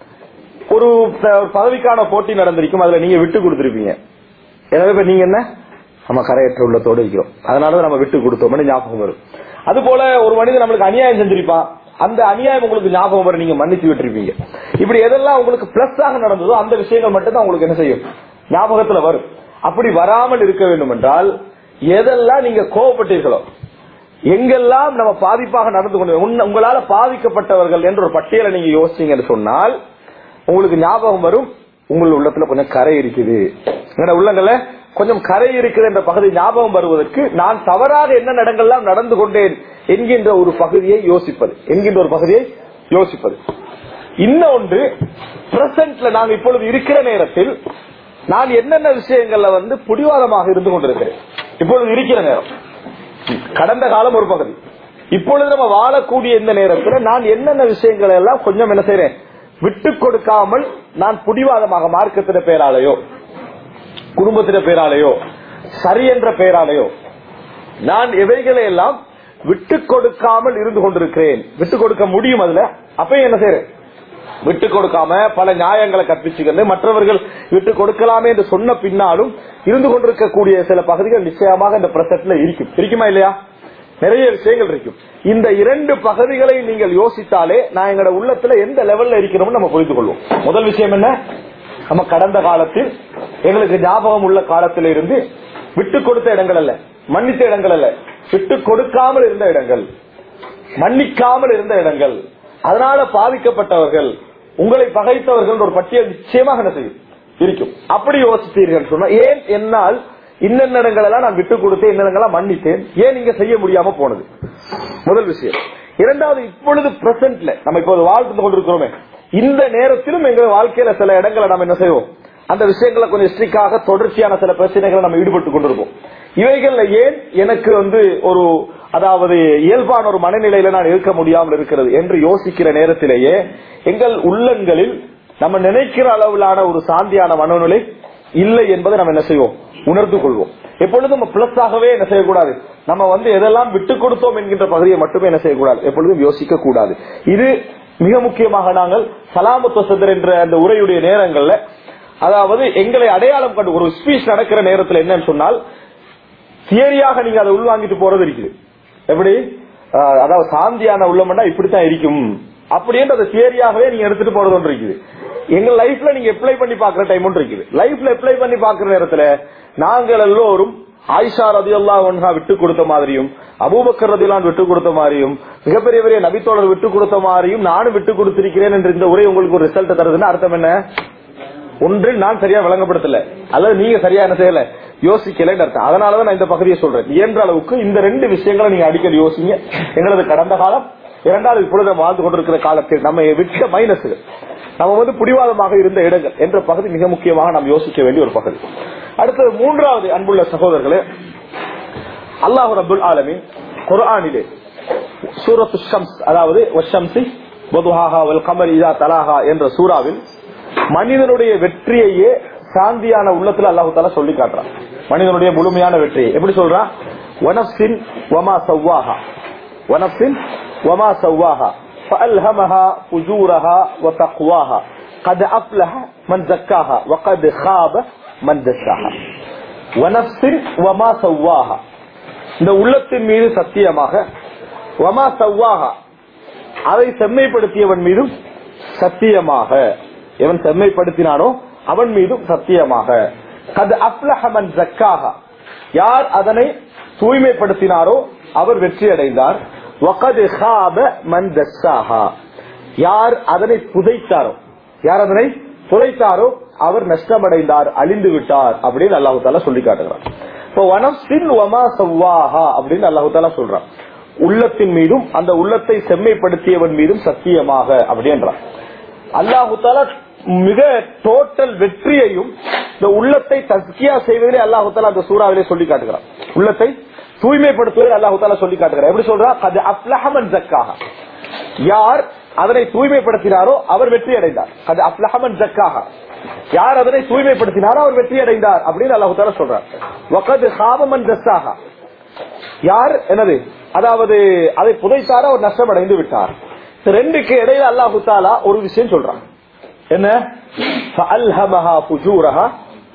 ஒரு ப- பதவிக்கான போட்டி நடந்திருக்கும் அதுல நீங்க விட்டு கொடுத்திருப்பீங்க எனவே இப்ப நீங்க என்ன நம்ம கரையற்ற உள்ளத்தோடு இருக்கிறோம் அதனாலதான் நம்ம விட்டு கொடுத்தோம்னு ஞாபகம் வரும் அது போல ஒரு மனிதன் நம்மளுக்கு அநியாயம் செஞ்சிருப்பான் அந்த அநியாயம் உங்களுக்கு ஞாபகம் வரும் நீங்க மன்னிச்சு விட்டுருப்பீங்க இப்படி எதெல்லாம் உங்களுக்கு பிளஸ் ஆக நடந்ததோ அந்த விஷயங்கள் மட்டும் தான் உங்களுக்கு என்ன செய்யும் ஞாபகத்துல வரும் அப்படி வராமல் இருக்க வேண்டும் என்றால் எதெல்லாம் நீங்க கோவப்பட்டீர்களோ எங்கெல்லாம் நம்ம பாதிப்பாக நடந்து கொண்டு உன்ன- உங்களால பாதிக்கப்பட்டவர்கள் என்ற ஒரு பட்டியலை நீங்க யோசிச்சீங்கன்னு சொன்னால் உங்களுக்கு ஞாபகம் வரும் உங்கள் உள்ளத்துல கொஞ்சம் கரை இருக்குது என்னோட உள்ளங்கள்ல கொஞ்சம் கரை இருக்குது என்ற பகுதி ஞாபகம் வருவதற்கு நான் தவறாக என்ன இடங்கள்லாம் நடந்து கொண்டேன் என்கின்ற ஒரு பகுதியை யோசிப்பது என்கின்ற ஒரு பகுதியை யோசிப்பது இன்னொன்று பிரசன்ட்ல நாங்க இப்பொழுது இருக்கிற நேரத்தில் நான் என்னென்ன விஷயங்கள்ல வந்து புடிவாதமாக இருந்து கொண்டிருக்கிறேன் இப்பொழுது இருக்கிற நேரம் கடந்த காலம் ஒரு பகுதி இப்பொழுது நம்ம வாழக்கூடிய இந்த நேரத்தில் நான் என்னென்ன விஷயங்களை எல்லாம் கொஞ்சம் என்ன செய்றேன் விட்டு கொடுக்காமல் நான் புடிவாதமாக மார்க்கத்தின பேராலேயோ குடும்பத்தின பேராலேயோ சரி என்ற பெயராலேயோ நான் எவைகளை எல்லாம் விட்டு கொடுக்காமல் இருந்து கொண்டிருக்கிறேன் விட்டு கொடுக்க முடியும் அதுல அப்பயும் என்ன செய்யறேன் விட்டு கொடுக்காம பல நியாயங்களை கற்பிச்சுக்கிறது மற்றவர்கள் விட்டு கொடுக்கலாமே என்று சொன்ன பின்னாலும் இருந்து கொண்டிருக்கக்கூடிய சில பகுதிகள் நிச்சயமாக இந்த பிரசட்ல இருக்கும் இருக்குமா இல்லையா நிறைய விஷயங்கள் இருக்கும் இந்த இரண்டு பகுதிகளை நீங்கள் யோசித்தாலே நான் எங்களோட உள்ளத்துல எந்த லெவல்ல இருக்கிறோம்னு நம்ம புரிந்து கொள்வோம் முதல் விஷயம் என்ன நம்ம கடந்த காலத்தில் எங்களுக்கு ஞாபகம் உள்ள காலத்தில இருந்து விட்டு கொடுத்த இடங்கள் அல்ல மன்னித்த இடங்கள் அல்ல விட்டு கொடுக்காமல் இருந்த இடங்கள் மன்னிக்காமல் இருந்த இடங்கள் அதனால பாதிக்கப்பட்டவர்கள் உங்களை பகைத்தவர்கள் ஒரு பட்டியல் நிச்சயமாக என்ன செய்யும் இருக்கும் அப்படி யோசித்தீர்கள் சொன்னா ஏன் என்னால் இன்னென்ன இடங்கள் எல்லாம் நான் விட்டு கொடுத்தேன் இன்னெல்லாம் மன்னித்தேன் ஏன் நீங்க செய்ய முடியாம போனது முதல் விஷயம் இரண்டாவது இப்பொழுது பிரசன்ட்ல நம்ம இப்போது வாழ்ந்து கொண்டிருக்கிறோமே இந்த நேரத்திலும் எங்க வாழ்க்கையில சில இடங்களை நம்ம என்ன செய்வோம் அந்த விஷயங்களை கொஞ்சம் ஸ்ட்ரிக்டாக தொடர்ச்சியான சில பிரச்சனைகளை நம்ம ஈடுபட்டு கொண்டிருப்போம் இவைகள்ல ஏன் எனக்கு வந்து ஒரு அதாவது இயல்பான ஒரு மனநிலையில நான் இருக்க முடியாமல் இருக்கிறது என்று யோசிக்கிற நேரத்திலேயே எங்கள் உள்ளங்களில் நம்ம நினைக்கிற அளவிலான ஒரு சாந்தியான மனநிலை இல்லை என்பதை நம்ம என்ன செய்வோம் உணர்ந்து கொள்வோம் எப்பொழுதும் நம்ம பிளஸ் ஆகவே என்ன செய்யக்கூடாது நம்ம வந்து எதெல்லாம் விட்டு கொடுத்தோம் என்கின்ற பகுதியை மட்டுமே என்ன செய்யக்கூடாது எப்பொழுதும் யோசிக்க கூடாது இது மிக முக்கியமாக நாங்கள் சலாமத்து சதர் என்ற அந்த உரையுடைய நேரங்கள்ல அதாவது எங்களை அடையாளம் கண்டு ஒரு ஸ்பீச் நடக்கிற நேரத்தில் என்னன்னு சொன்னால் தியரியாக நீங்க அதை உள்வாங்கிட்டு போறது இருக்குது எப்படி ஆஹ் அதாவது சாந்தியான உள்ளமெண்டா இப்படித்தான் இருக்கும் அப்படின்ற அந்த தியரியாகவே நீங்க எடுத்துட்டு போறது ஒன்று இருக்குது எங்க லைஃப்ல நீங்க அப்ளை பண்ணி பாக்குற டைம் ஒன்று இருக்குது லைஃப்ல அப்ளை பண்ணி பாக்குற நேரத்துல நாங்கள் எல்லோரும் ஆயிஷா ரதியுல்லா ஒன்ஹா விட்டு கொடுத்த மாதிரியும் அபூபக்கர் ரதிலான் விட்டு கொடுத்த மாதிரியும் மிகப்பெரிய பெரிய நபித்தோழர் விட்டு கொடுத்த மாதிரியும் நானும் விட்டு கொடுத்திருக்கிறேன் என்று இந்த உரை உங்களுக்கு ஒரு ரிசல்ட் தருதுன்னு அர்த்தம் என்ன ஒன்றில் நான் சரியா விளங்கப்படுத்தல அல்லது நீங்க சரியா என்ன செய்யல யோசிக்கல அர்த்தம் அதனாலதான் நான் இந்த பகுதியை சொல்றேன் இயன்ற அளவுக்கு இந்த ரெண்டு விஷயங்களை நீங்க அடிக்கடி யோசிங்க எங்களது கடந்த காலம் இரண்டாவது இப்பொழுது நம்ம வாழ்ந்து கொண்டிருக்கிற காலத்தில் நம்ம விட்ட மைனஸ்கள் நம்ம வந்து புடிவாதமாக இருந்த இடங்கள் என்ற பகுதி மிக முக்கியமாக நாம் யோசிக்க வேண்டிய ஒரு பகுதி அடுத்தது மூன்றாவது அன்புள்ள சகோதரர்களே அல்லாஹு ரபுல் ஆலமின் குர்ஆனிலே சூரத்து ஷம்ஸ் அதாவது வஷம்சி பொதுஹாஹா வல் கமர் இதா தலாஹா என்ற சூறாவில் மனிதனுடைய வெற்றியையே சாந்தியான உள்ளத்துல அல்லாஹு தாலா சொல்லி காட்டுறான் மனிதனுடைய முழுமையான வெற்றியை எப்படி சொல்றான் வனப்சின் வமா சவ்வாஹா வனப்சின் வமா சவ்வாஹா فألهمها فجورها وتقواها قد أفلح من زكاها وقد خاب من دساها ونفس وما سواها இந்த உள்ளத்தின் மீது சத்தியமாக வமா சவ்வாஹா அதை செம்மைப்படுத்தியவன் மீதும் சத்தியமாக எவன் செம்மைப்படுத்தினானோ அவன் மீதும் சத்தியமாக கது அப்லஹமன் ஜக்காக யார் அதனை தூய்மைப்படுத்தினாரோ அவர் வெற்றி அடைந்தார் வகது ஹாப மன் தஸ்ஸாஹா யார் அதனை புதைத்தாரோ யார் அதனை புதைத்தாரோ அவர் நஷ்டமடைந்தார் அழிந்து விட்டார் அப்படின்னு அல்லாஹு தாலா சொல்லி காட்டுகிறார் இப்போ வனப்சின் வமா சவ்வாஹா அப்படின்னு அல்லாஹு தாலா சொல்றான் உள்ளத்தின் மீதும் அந்த உள்ளத்தை செம்மைப்படுத்தியவன் மீதும் சத்தியமாக அப்படின்றான் அல்லாஹு தாலா மிக டோட்டல் வெற்றியையும் இந்த உள்ளத்தை தஸ்கியா செய்வதிலே அல்லாஹு தாலா அந்த சூறாவிலே சொல்லி காட்டுகிறான் உள்ளத்தை தூய்மைப்படுத்துவதில் அல்லாஹு தாலா சொல்லி காட்டுகிறார் எப்படி சொல்றா அது அப்லஹமன் ஜக்காக யார் அதனை தூய்மைப்படுத்தினாரோ அவர் வெற்றி அடைந்தார் அது அப்லஹமன் ஜக்காக யார் அதனை தூய்மைப்படுத்தினாரோ அவர் வெற்றி அடைந்தார் அப்படின்னு அல்லாஹு தாலா சொல்றார் வகது ஹாபமன் ஜஸ்ஸாக யார் என்னது அதாவது அதை புதைத்தாரோ அவர் நஷ்டம் அடைந்து விட்டார் இந்த ரெண்டுக்கு இடையில அல்லாஹு தாலா ஒரு விஷயம் சொல்றான் என்ன فألهمها فجورها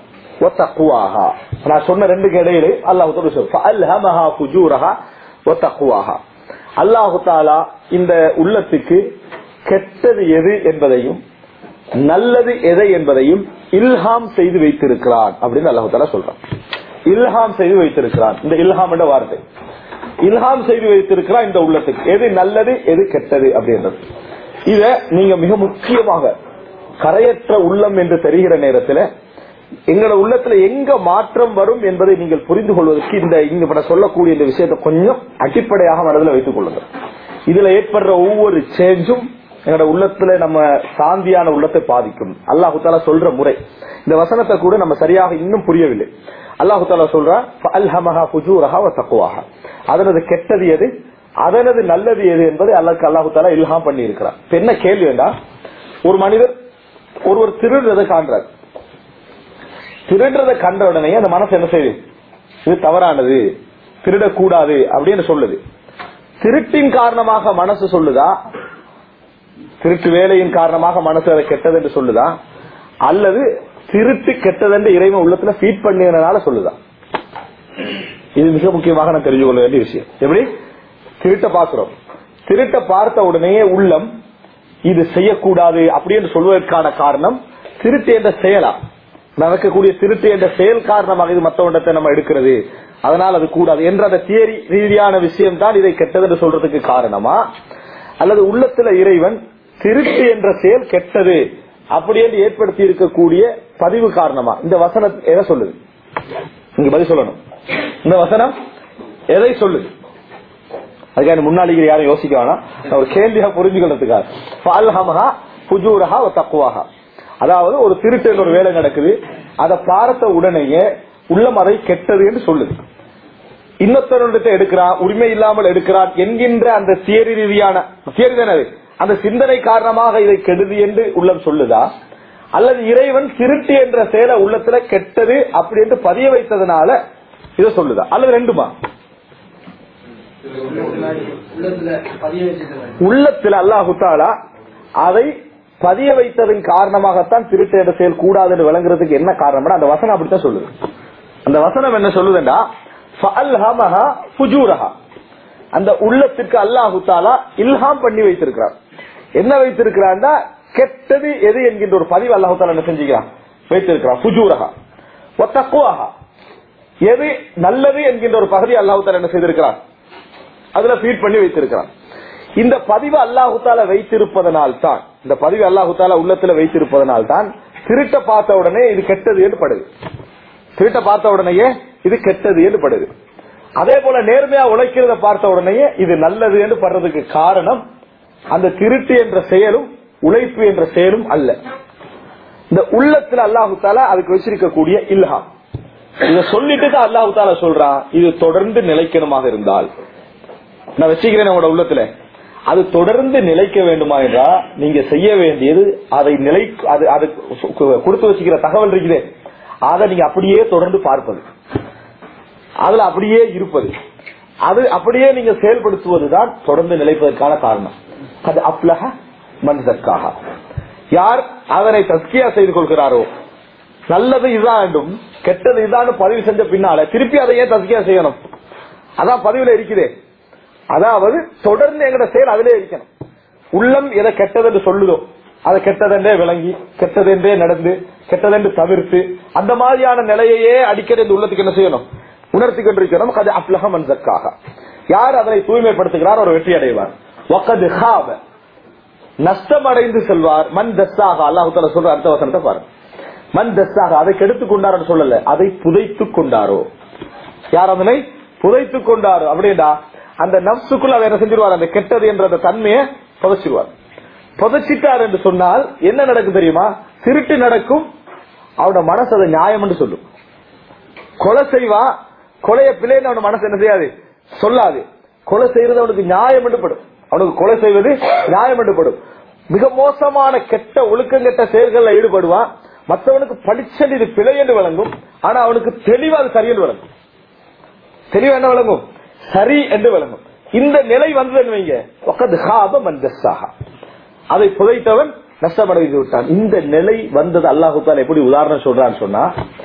وتقواها நான் சொன்ன ரெண்டுக்கு இடையிலே அல்லாஹு தாலா சொல்ற فألهمها فجورها وتقواها அல்லாஹு தாலா இந்த உள்ளத்துக்கு கெட்டது எது என்பதையும் நல்லது எதை என்பதையும் இல்ஹாம் செய்து வைத்திருக்கிறான் அப்படின்னு அல்லாஹு தாலா சொல்றான் இல்ஹாம் செய்து வைத்திருக்கிறான் இந்த இல்ஹாம் என்ற வார்த்தை இல்ஹாம் செய்து வைத்திருக்கிறான் இந்த உள்ளத்துக்கு எது நல்லது எது கெட்டது அப்படின்றது இத நீங்க மிக முக்கியமாக கரையற்ற உள்ளம் என்று தெரிகிற நேரத்தில் எங்களோட உள்ளத்துல எங்க மாற்றம் வரும் என்பதை நீங்கள் புரிந்து கொள்வதற்கு இந்த இங்க இப்ப நான் சொல்லக்கூடிய இந்த விஷயத்தை கொஞ்சம் அடிப்படையாக மனதில் வைத்துக் கொள்ளுங்கள் இதுல ஏற்படுற ஒவ்வொரு சேஞ்சும் எங்களோட உள்ளத்துல நம்ம சாந்தியான உள்ளத்தை பாதிக்கும் அல்லாஹு தாலா சொல்ற முறை இந்த வசனத்தை கூட நம்ம சரியாக இன்னும் புரியவில்லை அல்லாஹு தாலா சொல்றா அல்ஹமஹா புஜூரஹா தக்குவாஹா அதனது கெட்டது எது அதனது நல்லது எது என்பதை அல்லாஹ் அல்லாஹு தாலா இல்ஹாம் பண்ணி இருக்கிறார் இப்ப என்ன கேள்வி வேண்டாம் ஒரு மனிதர் ஒருவர் திருடுறதை காண்றார் திருடுறதை கண்ட உடனே அந்த மனசு என்ன செய்யுது இது தவறானது திருடக்கூடாது அப்படின்னு சொல்லுது திருட்டின் காரணமாக மனசு சொல்லுதா திருட்டு வேலையின் காரணமாக மனசு அதை கெட்டது என்று சொல்லுதா அல்லது திருட்டு கெட்டது என்று இறைவன் உள்ளத்துல ஃபீட் பண்ணியதுனால சொல்லுதா இது மிக முக்கியமாக நான் தெரிஞ்சு கொள்ள வேண்டிய விஷயம் எப்படி திருட்ட பாக்குறோம் திருட்ட பார்த்த உடனே உள்ளம் இது செய்யக்கூடாது அப்படின்னு சொல்வதற்கான காரணம் திருட்டு என்ற செயலா நடக்கக்கூடிய திருட்டு என்ற செயல் காரணமாக இது மற்றவண்டத்தை நம்ம எடுக்கிறது அதனால் அது கூடாது என்ற அந்த தியரி ரீதியான விஷயம் தான் இதை கெட்டது என்று சொல்றதுக்கு காரணமா அல்லது உள்ளத்துல இறைவன் திருட்டு என்ற செயல் கெட்டது அப்படி என்று ஏற்படுத்தி இருக்கக்கூடிய பதிவு காரணமா இந்த வசனம் எதை சொல்லுது இங்க பதில் சொல்லணும் இந்த வசனம் எதை சொல்லுது அதுக்காக முன்னாடி யாரும் யோசிக்க வேணாம் ஒரு கேள்வியா புரிஞ்சுக்கிறதுக்காக தக்குவாக அதாவது ஒரு திருட்டு ஒரு வேலை நடக்குது அதை பார்த்த உடனேயே உள்ளம் அதை கெட்டது என்று சொல்லுது இன்னொருத்தருடத்தை எடுக்கிறான் உரிமை இல்லாமல் எடுக்கிறான் என்கின்ற அந்த தியரி ரீதியான தியரி தானே அது அந்த சிந்தனை காரணமாக இதை கெடுது என்று உள்ளம் சொல்லுதா அல்லது இறைவன் திருட்டு என்ற செயலை உள்ளத்துல கெட்டது அப்படி என்று பதிய வைத்ததுனால இதை சொல்லுதா அல்லது ரெண்டுமா உள்ளத்தில் அல்லாஹு தாலா அதை பதிய வைத்ததன் காரணமாகத்தான் திருட்டு என்ற செயல் கூடாது என்று விளங்குறதுக்கு என்ன காரணம் அந்த வசனம் அப்படித்தான் சொல்லுது அந்த வசனம் என்ன சொல்லுதுண்டா அந்த உள்ளத்திற்கு அல்லாஹு தாலா இல்ஹாம் பண்ணி வைத்திருக்கிறார் என்ன வைத்திருக்கிறான்டா கெட்டது எது என்கின்ற ஒரு பதிவு அல்லாஹு தாலா என்ன செஞ்சுக்கிறான் வைத்திருக்கிறான் புஜூரகா ஒத்தக்குவாகா எது நல்லது என்கின்ற ஒரு பகுதி அல்லாஹு தாலா என்ன செய்திருக்கிறான் அதுல ஃபீட் பண்ணி வைத்திருக்கிறான் இந்த பதிவு அல்லாஹு தாலா வைத்திருப்பதனால் தான் இந்த பதிவு அல்லாஹு தாலா உள்ளத்துல வைத்திருப்பதனால் தான் திருட்ட பார்த்த உடனே இது கெட்டது என்று படுது திருட்ட பார்த்த உடனேயே இது கெட்டது என்று படுது அதே போல நேர்மையா உழைக்கிறத பார்த்த உடனேயே இது நல்லது என்று படுறதுக்கு காரணம் அந்த திருட்டு என்ற செயலும் உழைப்பு என்ற செயலும் அல்ல இந்த உள்ளத்துல அல்லாஹு தாலா அதுக்கு வச்சிருக்கக்கூடிய இல்ஹாம் இத சொல்லிட்டு தான் அல்லாஹு தாலா சொல்றான் இது தொடர்ந்து நிலைக்கணுமாக இருந்தால் நான் வச்சுக்கிறேன் உங்களோட உள்ளத்துல அது தொடர்ந்து நிலைக்க வேண்டுமா என்றா நீங்க செய்ய வேண்டியது அதை நிலை அது அது கொடுத்து வச்சுக்கிற தகவல் இருக்குதே அதை நீங்க அப்படியே தொடர்ந்து பார்ப்பது அதுல அப்படியே இருப்பது அது அப்படியே நீங்க செயல்படுத்துவதுதான் தொடர்ந்து நிலைப்பதற்கான காரணம் அது அப்லக மனிதற்காக யார் அதனை தஸ்கியா செய்து கொள்கிறாரோ நல்லது இதுதான் வேண்டும் கெட்டது இதான் பதிவு செஞ்ச பின்னால திருப்பி அதை ஏன் தஸ்கியா செய்யணும் அதான் பதிவுல இருக்குதே அதாவது தொடர்ந்து எங்கட செயல் அதிலே இருக்கணும் உள்ளம் எதை கெட்டதென்று சொல்லுதோ அதை கெட்டதென்றே விளங்கி கெட்டதென்றே நடந்து கெட்டதென்று தவிர்த்து அந்த மாதிரியான நிலையையே அடிக்கடி இந்த உள்ளத்துக்கு என்ன செய்யணும் உணர்த்தி கொண்டிருக்கிறோம் அது அப்லக மன்சக்காக யார் அதனை தூய்மைப்படுத்துகிறார் ஒரு வெற்றி அடைவார் வக்கது ஹாப நஷ்டம் அடைந்து செல்வார் மண் தஸ்ஸாக அல்லாஹு தாலா சொல்ற அர்த்த வசனத்தை பாருங்க மண் தஸ்ஸாக அதை கெடுத்துக் கொண்டார் சொல்லல அதை புதைத்துக் கொண்டாரோ யார் அதனை புதைத்துக் கொண்டாரோ அப்படின்னா அந்த நப்சுக்குள்ள அவர் என்ன செஞ்சிருவார் அந்த கெட்டது என்ற அந்த தன்மையை புதைச்சிருவார் புதைச்சிட்டார் என்று சொன்னால் என்ன நடக்கும் தெரியுமா திருட்டு நடக்கும் அவனோட மனசு அதை நியாயம் என்று சொல்லும் கொலை செய்வா கொலைய பிள்ளைன்னு அவன மனசு என்ன செய்யாது சொல்லாது கொலை செய்யறது அவனுக்கு நியாயம் என்றுப்படும் அவனுக்கு கொலை செய்வது நியாயம் என்றுப்படும் மிக மோசமான கெட்ட ஒழுக்கம் கெட்ட செயல்களில் ஈடுபடுவான் மற்றவனுக்கு படிச்சது இது பிழை என்று வழங்கும் ஆனா அவனுக்கு தெளிவா அது சரி என்று வழங்கும் தெளிவா என்ன வழங்கும் சரி என்று வழங்கும் இந்த நிலை வந்ததுன்னு வைங்க ஒக்கது ஹாப மந்தஸ்ஸாக அதை புதைத்தவன் நஷ்டமடைந்து விட்டான் இந்த நிலை வந்தது அல்லாஹு தாலா எப்படி உதாரணம் சொல்றான்னு சொன்னா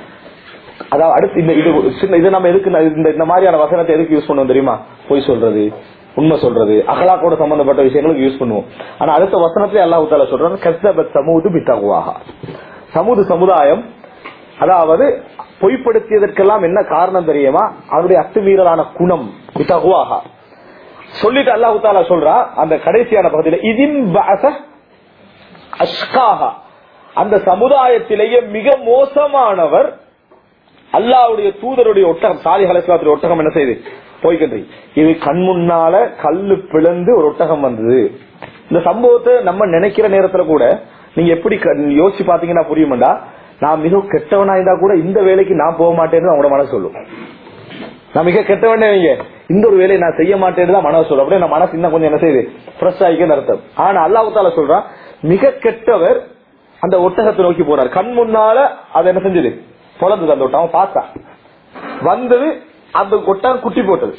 அதாவது அடுத்து இந்த இது சின்ன இது நம்ம எதுக்கு இந்த இந்த மாதிரியான வசனத்தை எதுக்கு யூஸ் பண்ணுவோம் தெரியுமா பொய் சொல்றது உண்மை சொல்றது அகலாக்கோட சம்பந்தப்பட்ட விஷயங்களுக்கு யூஸ் பண்ணுவோம் ஆனா அடுத்த வசனத்திலே அல்லாஹு தாலா சொல்றாங்க கஸ்தபத் சமூது பித்தகுவாக சமூது சமுதாயம் அதாவது பொய்ப்படுத்தியதற்கெல்லாம் என்ன காரணம் தெரியுமா அவருடைய அத்துமீறலான குணம் பித்தகுவாக சொல்லிட்டு அல்லாஹு தாலா சொல்றா அந்த கடைசியான பகுதியில் இதின் அஷ்காஹா அந்த சமுதாயத்திலேயே மிக மோசமானவர் அல்லாவுடைய தூதருடைய ஒட்டகம் சாலி அலிஸ்லாத்துடைய ஒட்டகம் என்ன செய்யுது போய்கின்ற இது கண் முன்னால கல்லு பிளந்து ஒரு ஒட்டகம் வந்தது இந்த சம்பவத்தை நம்ம நினைக்கிற நேரத்துல கூட நீங்க எப்படி யோசிச்சு பாத்தீங்கன்னா புரியுமாண்டா நான் மிக கெட்டவனா இருந்தா கூட இந்த வேலைக்கு நான் போக மாட்டேன்னு அவங்களோட மனசு சொல்லும் நான் மிக கெட்டவனே வைங்க இந்த ஒரு வேலையை நான் செய்ய மாட்டேன்னு தான் மனசு சொல்லும் அப்படியே நான் மனசு இன்னும் கொஞ்சம் என்ன செய்யுது ஃப்ரெஷ் ஆகிக்க அர்த்தம் ஆனா அல்லாஹால சொல்றான் மிக கெட்டவர் அந்த ஒட்டகத்தை நோக்கி போறார் கண் முன்னால அது என்ன செஞ்சது பொழந்தது அந்த ஒட்டகம் பார்த்தா வந்தது அந்த ஒட்டகம் குட்டி போட்டது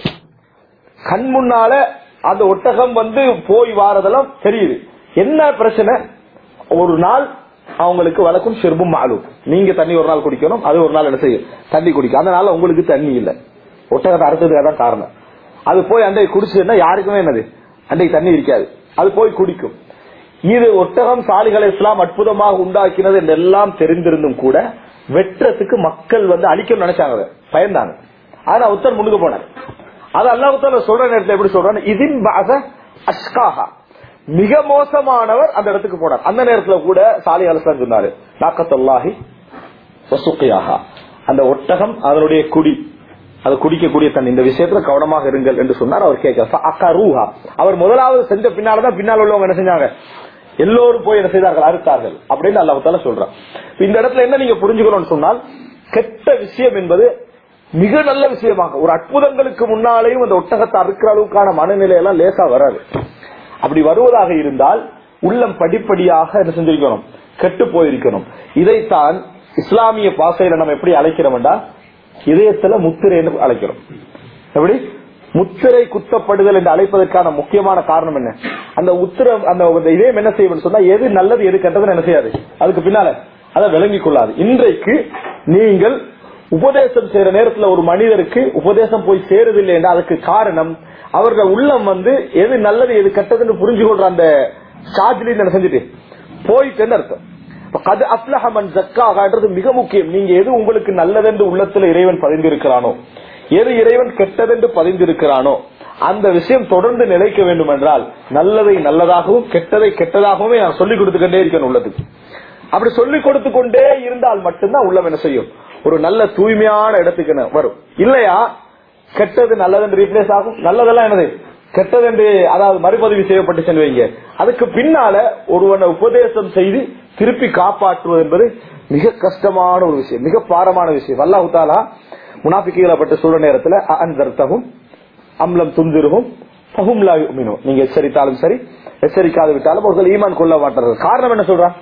கண் முன்னால அந்த ஒட்டகம் வந்து போய் வாரதெல்லாம் தெரியுது என்ன பிரச்சனை ஒரு நாள் அவங்களுக்கு வழக்கும் சிறுபும் மாலும் நீங்க தண்ணி ஒரு நாள் குடிக்கணும் அது ஒரு நாள் என்ன செய்யும் தண்ணி குடிக்கும் அதனால உங்களுக்கு தண்ணி இல்ல ஒட்டகத்தை அறுத்ததுக்கு தான் காரணம் அது போய் அண்டை குடிச்சதுன்னா யாருக்குமே என்னது அன்றைக்கு தண்ணி இருக்காது அது போய் குடிக்கும் இது ஒட்டகம் சாலிகளை இஸ்லாம் அற்புதமாக உண்டாக்கினது என்றெல்லாம் தெரிந்திருந்தும் கூட வெற்றத்துக்கு மக்கள் வந்து அழிக்கணும்னு நினைச்சாங்க பயந்தாங்க ஆனா உத்தர் முன்னுக்கு போனார் அது அல்லாஹால சொல்ற நேரத்தில் எப்படி சொல்றாங்க இதின் பாச அஷ்காஹா மிக மோசமானவர் அந்த இடத்துக்கு போனார் அந்த நேரத்துல கூட சாலி அலசன் சொன்னாரு நாக்கத்தல்லாஹி வசுக்கையாகா அந்த ஒட்டகம் அதனுடைய குடி அது குடிக்கக்கூடிய தன் இந்த விஷயத்துல கவனமாக இருங்கள் என்று சொன்னார் அவர் கேட்க அவர் முதலாவது செஞ்ச பின்னால்தான் பின்னால் உள்ளவங்க என்ன செஞ்சாங்க எல்லோரும் போய் என்ன செய்தார்கள் அறுத்தார்கள் அப்படின்னு அல்லாஹால சொல்றான் இந்த இடத்துல என்ன நீங்க புரிஞ்சுக்கணும்னு சொன்னால் கெட்ட விஷயம் என்பது மிக நல்ல விஷயமாக ஒரு அற்புதங்களுக்கு முன்னாலேயும் அந்த ஒட்டகத்தை அறுக்கிற அளவுக்கான மனநிலை எல்லாம் லேசா வராது அப்படி வருவதாக இருந்தால் உள்ளம் படிப்படியாக என்ன செஞ்சிருக்கணும் கெட்டு போயிருக்கணும் இதைத்தான் இஸ்லாமிய பாசையில நம்ம எப்படி அழைக்கிறோம்டா இதயத்துல முத்திரைன்னு அழைக்கிறோம் எப்படி முத்திரை குத்தப்படுதல் என்று அழைப்பதற்கான முக்கியமான காரணம் என்ன அந்த உத்திரம் அந்த இதயம் என்ன செய்யும் சொன்னா எது நல்லது எது கெட்டதுன்னு என்ன செய்யாது அதுக்கு பின்னால அதை விளங்கிக் கொள்ளாது இன்றைக்கு நீங்கள் உபதேசம் செய்யற நேரத்துல ஒரு மனிதருக்கு உபதேசம் போய் சேருதில்லை என்ற அதுக்கு காரணம் அவர்கள் உள்ளம் வந்து எது நல்லது எது கெட்டதுன்னு புரிஞ்சு கொள்ற அந்த சார்ஜ்ல என்ன செஞ்சுட்டு போயிட்டு அர்த்தம் கது அப்லஹமன் ஜக்காகன்றது மிக முக்கியம் நீங்க எது உங்களுக்கு நல்லதென்று உள்ளத்துல இறைவன் பதிந்திருக்கிறானோ எது இறைவன் கெட்டதென்று பதிந்திருக்கிறானோ அந்த விஷயம் தொடர்ந்து நிலைக்க வேண்டும் என்றால் நல்லதை நல்லதாகவும் கெட்டதை கெட்டதாகவும் நான் சொல்லிக் கொடுத்துக்கிட்டே இருக்கேன் உள்ளதுக்கு அப்படி சொல்லிக் கொடுத்து கொண்டே இருந்தால் மட்டும்தான் உள்ளம் என்ன செய்யும் ஒரு நல்ல தூய்மையான இடத்துக்கு என்ன வரும் இல்லையா கெட்டது நல்லதென்று ரீப்ளேஸ் ஆகும் நல்லதெல்லாம் என்னது கெட்டதென்று அதாவது மறுபதிவு செய்யப்பட்டு வைங்க அதுக்கு பின்னால ஒருவனை உபதேசம் செய்து திருப்பி காப்பாற்றுவது என்பது மிக கஷ்டமான ஒரு விஷயம் மிக பாரமான விஷயம் அல்லாஹு தாலா முனாபிக்குகளை பட்டு சொல்ற நேரத்துல அந்தர்த்தகும் அம்லம் துந்திருகும் பகும்லா யுமினும். நீங்க எச்சரித்தாலும் சரி எச்சரிக்காது விட்டாலும் அவர்கள் ஈமான் கொள்ள மாட்டார்கள் காரணம் என்ன சொல்றான்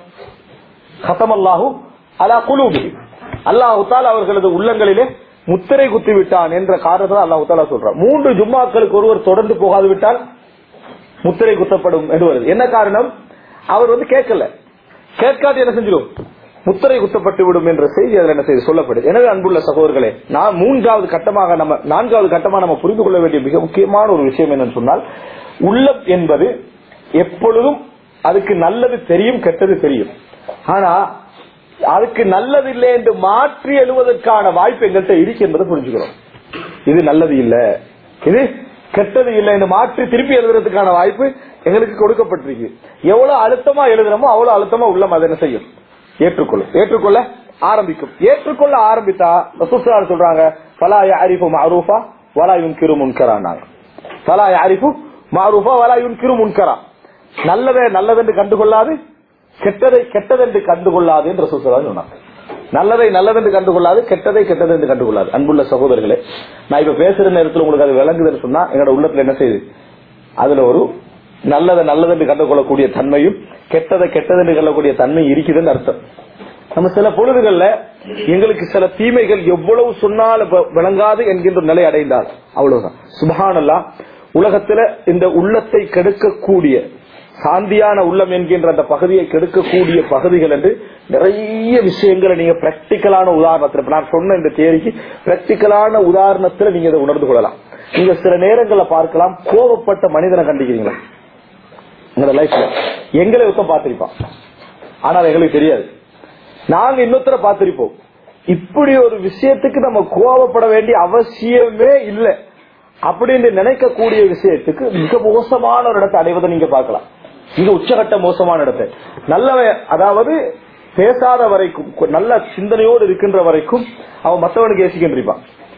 ஹத்தமல்லாஹு அலா குலூபி அல்லாஹு தாலா அவர்களது உள்ளங்களிலே முத்திரை குத்தி விட்டான் என்ற காரணத்தை அல்லாஹு தாலா சொல்றான் மூன்று ஜும்மாக்களுக்கு ஒருவர் தொடர்ந்து போகாது விட்டால் முத்திரை குத்தப்படும் என்று வருது என்ன காரணம் அவர் வந்து கேட்கல கேட்காது என்ன செஞ்சிடும் முத்திரை குத்தப்பட்டு விடும் என்ற செய்தி அதில் என்ன செய்து சொல்லப்படுது எனவே அன்புள்ள சகோதரர்களே நான் மூன்றாவது கட்டமாக நம்ம நான்காவது கட்டமாக நம்ம புரிந்து கொள்ள வேண்டிய மிக முக்கியமான ஒரு விஷயம் என்னன்னு சொன்னால் உள்ளம் என்பது எப்பொழுதும் அதுக்கு நல்லது தெரியும் கெட்டது தெரியும் ஆனா அதுக்கு நல்லது இல்லை என்று மாற்றி எழுவதற்கான வாய்ப்பு எங்கள்கிட்ட இருக்கு என்பதை புரிஞ்சுக்கிறோம் இது நல்லது இல்ல இது கெட்டது இல்லை என்று மாற்றி திருப்பி எழுதுறதுக்கான வாய்ப்பு எங்களுக்கு கொடுக்கப்பட்டிருக்கு எவ்வளவு அழுத்தமா எழுதுறோமோ அவ்வளவு அழுத்தமா உள்ளம் அதை என்ன செய்யும் ஏற்றுக்கொள்ளும் ஏற்றுக்கொள்ள ஆரம்பிக்கும் ஏற்றுக்கொள்ள ஆரம்பித்தா ரசூலுல்லாஹி சொல்றாங்க ஃபலா யஅரிஃபு மஅரூஃபா வலா யுன்கிரு முன்கரானாங்க ஃபலா யஅரிஃபு மஅரூஃபா வலா யுன்கிரு முன்கரா நல்லதை நல்லதென்று கண்டுகொள்ளாது கெட்டதை கெட்டதென்று கண்டுகொள்ளாது என்று ரசூலுல்லாஹி சொன்னாங்க நல்லதை நல்லதென்று கண்டுகொள்ளாது கெட்டதை கெட்டதென்று கண்டுகொள்ளாது அன்புள்ள சகோதரர்களே நான் இப்ப பேசுற நேரத்தில் உங்களுக்கு அது விளங்குதுன்னு சொன்னா எங்களோட உள்ளத்துல என்ன செய்யுது அதுல ஒரு நல்லதை நல்லதென்று கண்டுகொள்ளக்கூடிய தன்மையும் கெட்டதை கெட்டதென்று கள்ளக்கூடிய தன்மை இருக்குதுன்னு அர்த்தம் நம்ம சில பொழுதுகள்ல எங்களுக்கு சில தீமைகள் எவ்வளவு சொன்னாலும் வ- விளங்காது என்கின்ற நிலை அடைந்தால் அவ்வளவுதான் சுபஹானல்லா உலகத்துல இந்த உள்ளத்தை கெடுக்கக்கூடிய சாந்தியான உள்ளம் என்கின்ற அந்த பகுதியை கெடுக்கக்கூடிய பகுதிகள் என்று நிறைய விஷயங்களை நீங்க பிராக்டிக்கலான உதாரணத்துல இப்ப நான் சொன்ன இந்த தேதிக்கு பிராக்டிக்கலான உதாரணத்துல நீங்க இதை உணர்ந்து கொள்ளலாம் நீங்க சில நேரங்களை பார்க்கலாம் கோபப்பட்ட மனிதனை கண்டிக்கிறீங்களா உங்களோட லைஃப்ல எங்களை ஒருத்தன் பார்த்திருப்பான் ஆனால் எங்களுக்கு தெரியாது நாங்க இன்னொருத்தர பார்த்திருப்போம் இப்படி ஒரு விஷயத்துக்கு நம்ம கோபப்பட வேண்டிய அவசியமே இல்லை அப்படின்னு நினைக்கக்கூடிய விஷயத்துக்கு மிக மோசமான ஒரு இடத்தை அடைவதை நீங்க பார்க்கலாம் மிக உச்சகட்ட மோசமான இடத்தை நல்லவன் அதாவது பேசாத வரைக்கும் நல்ல சிந்தனையோடு இருக்கின்ற வரைக்கும் அவன் மற்றவனுக்கு ஏசிக்கின்றிருப்பான்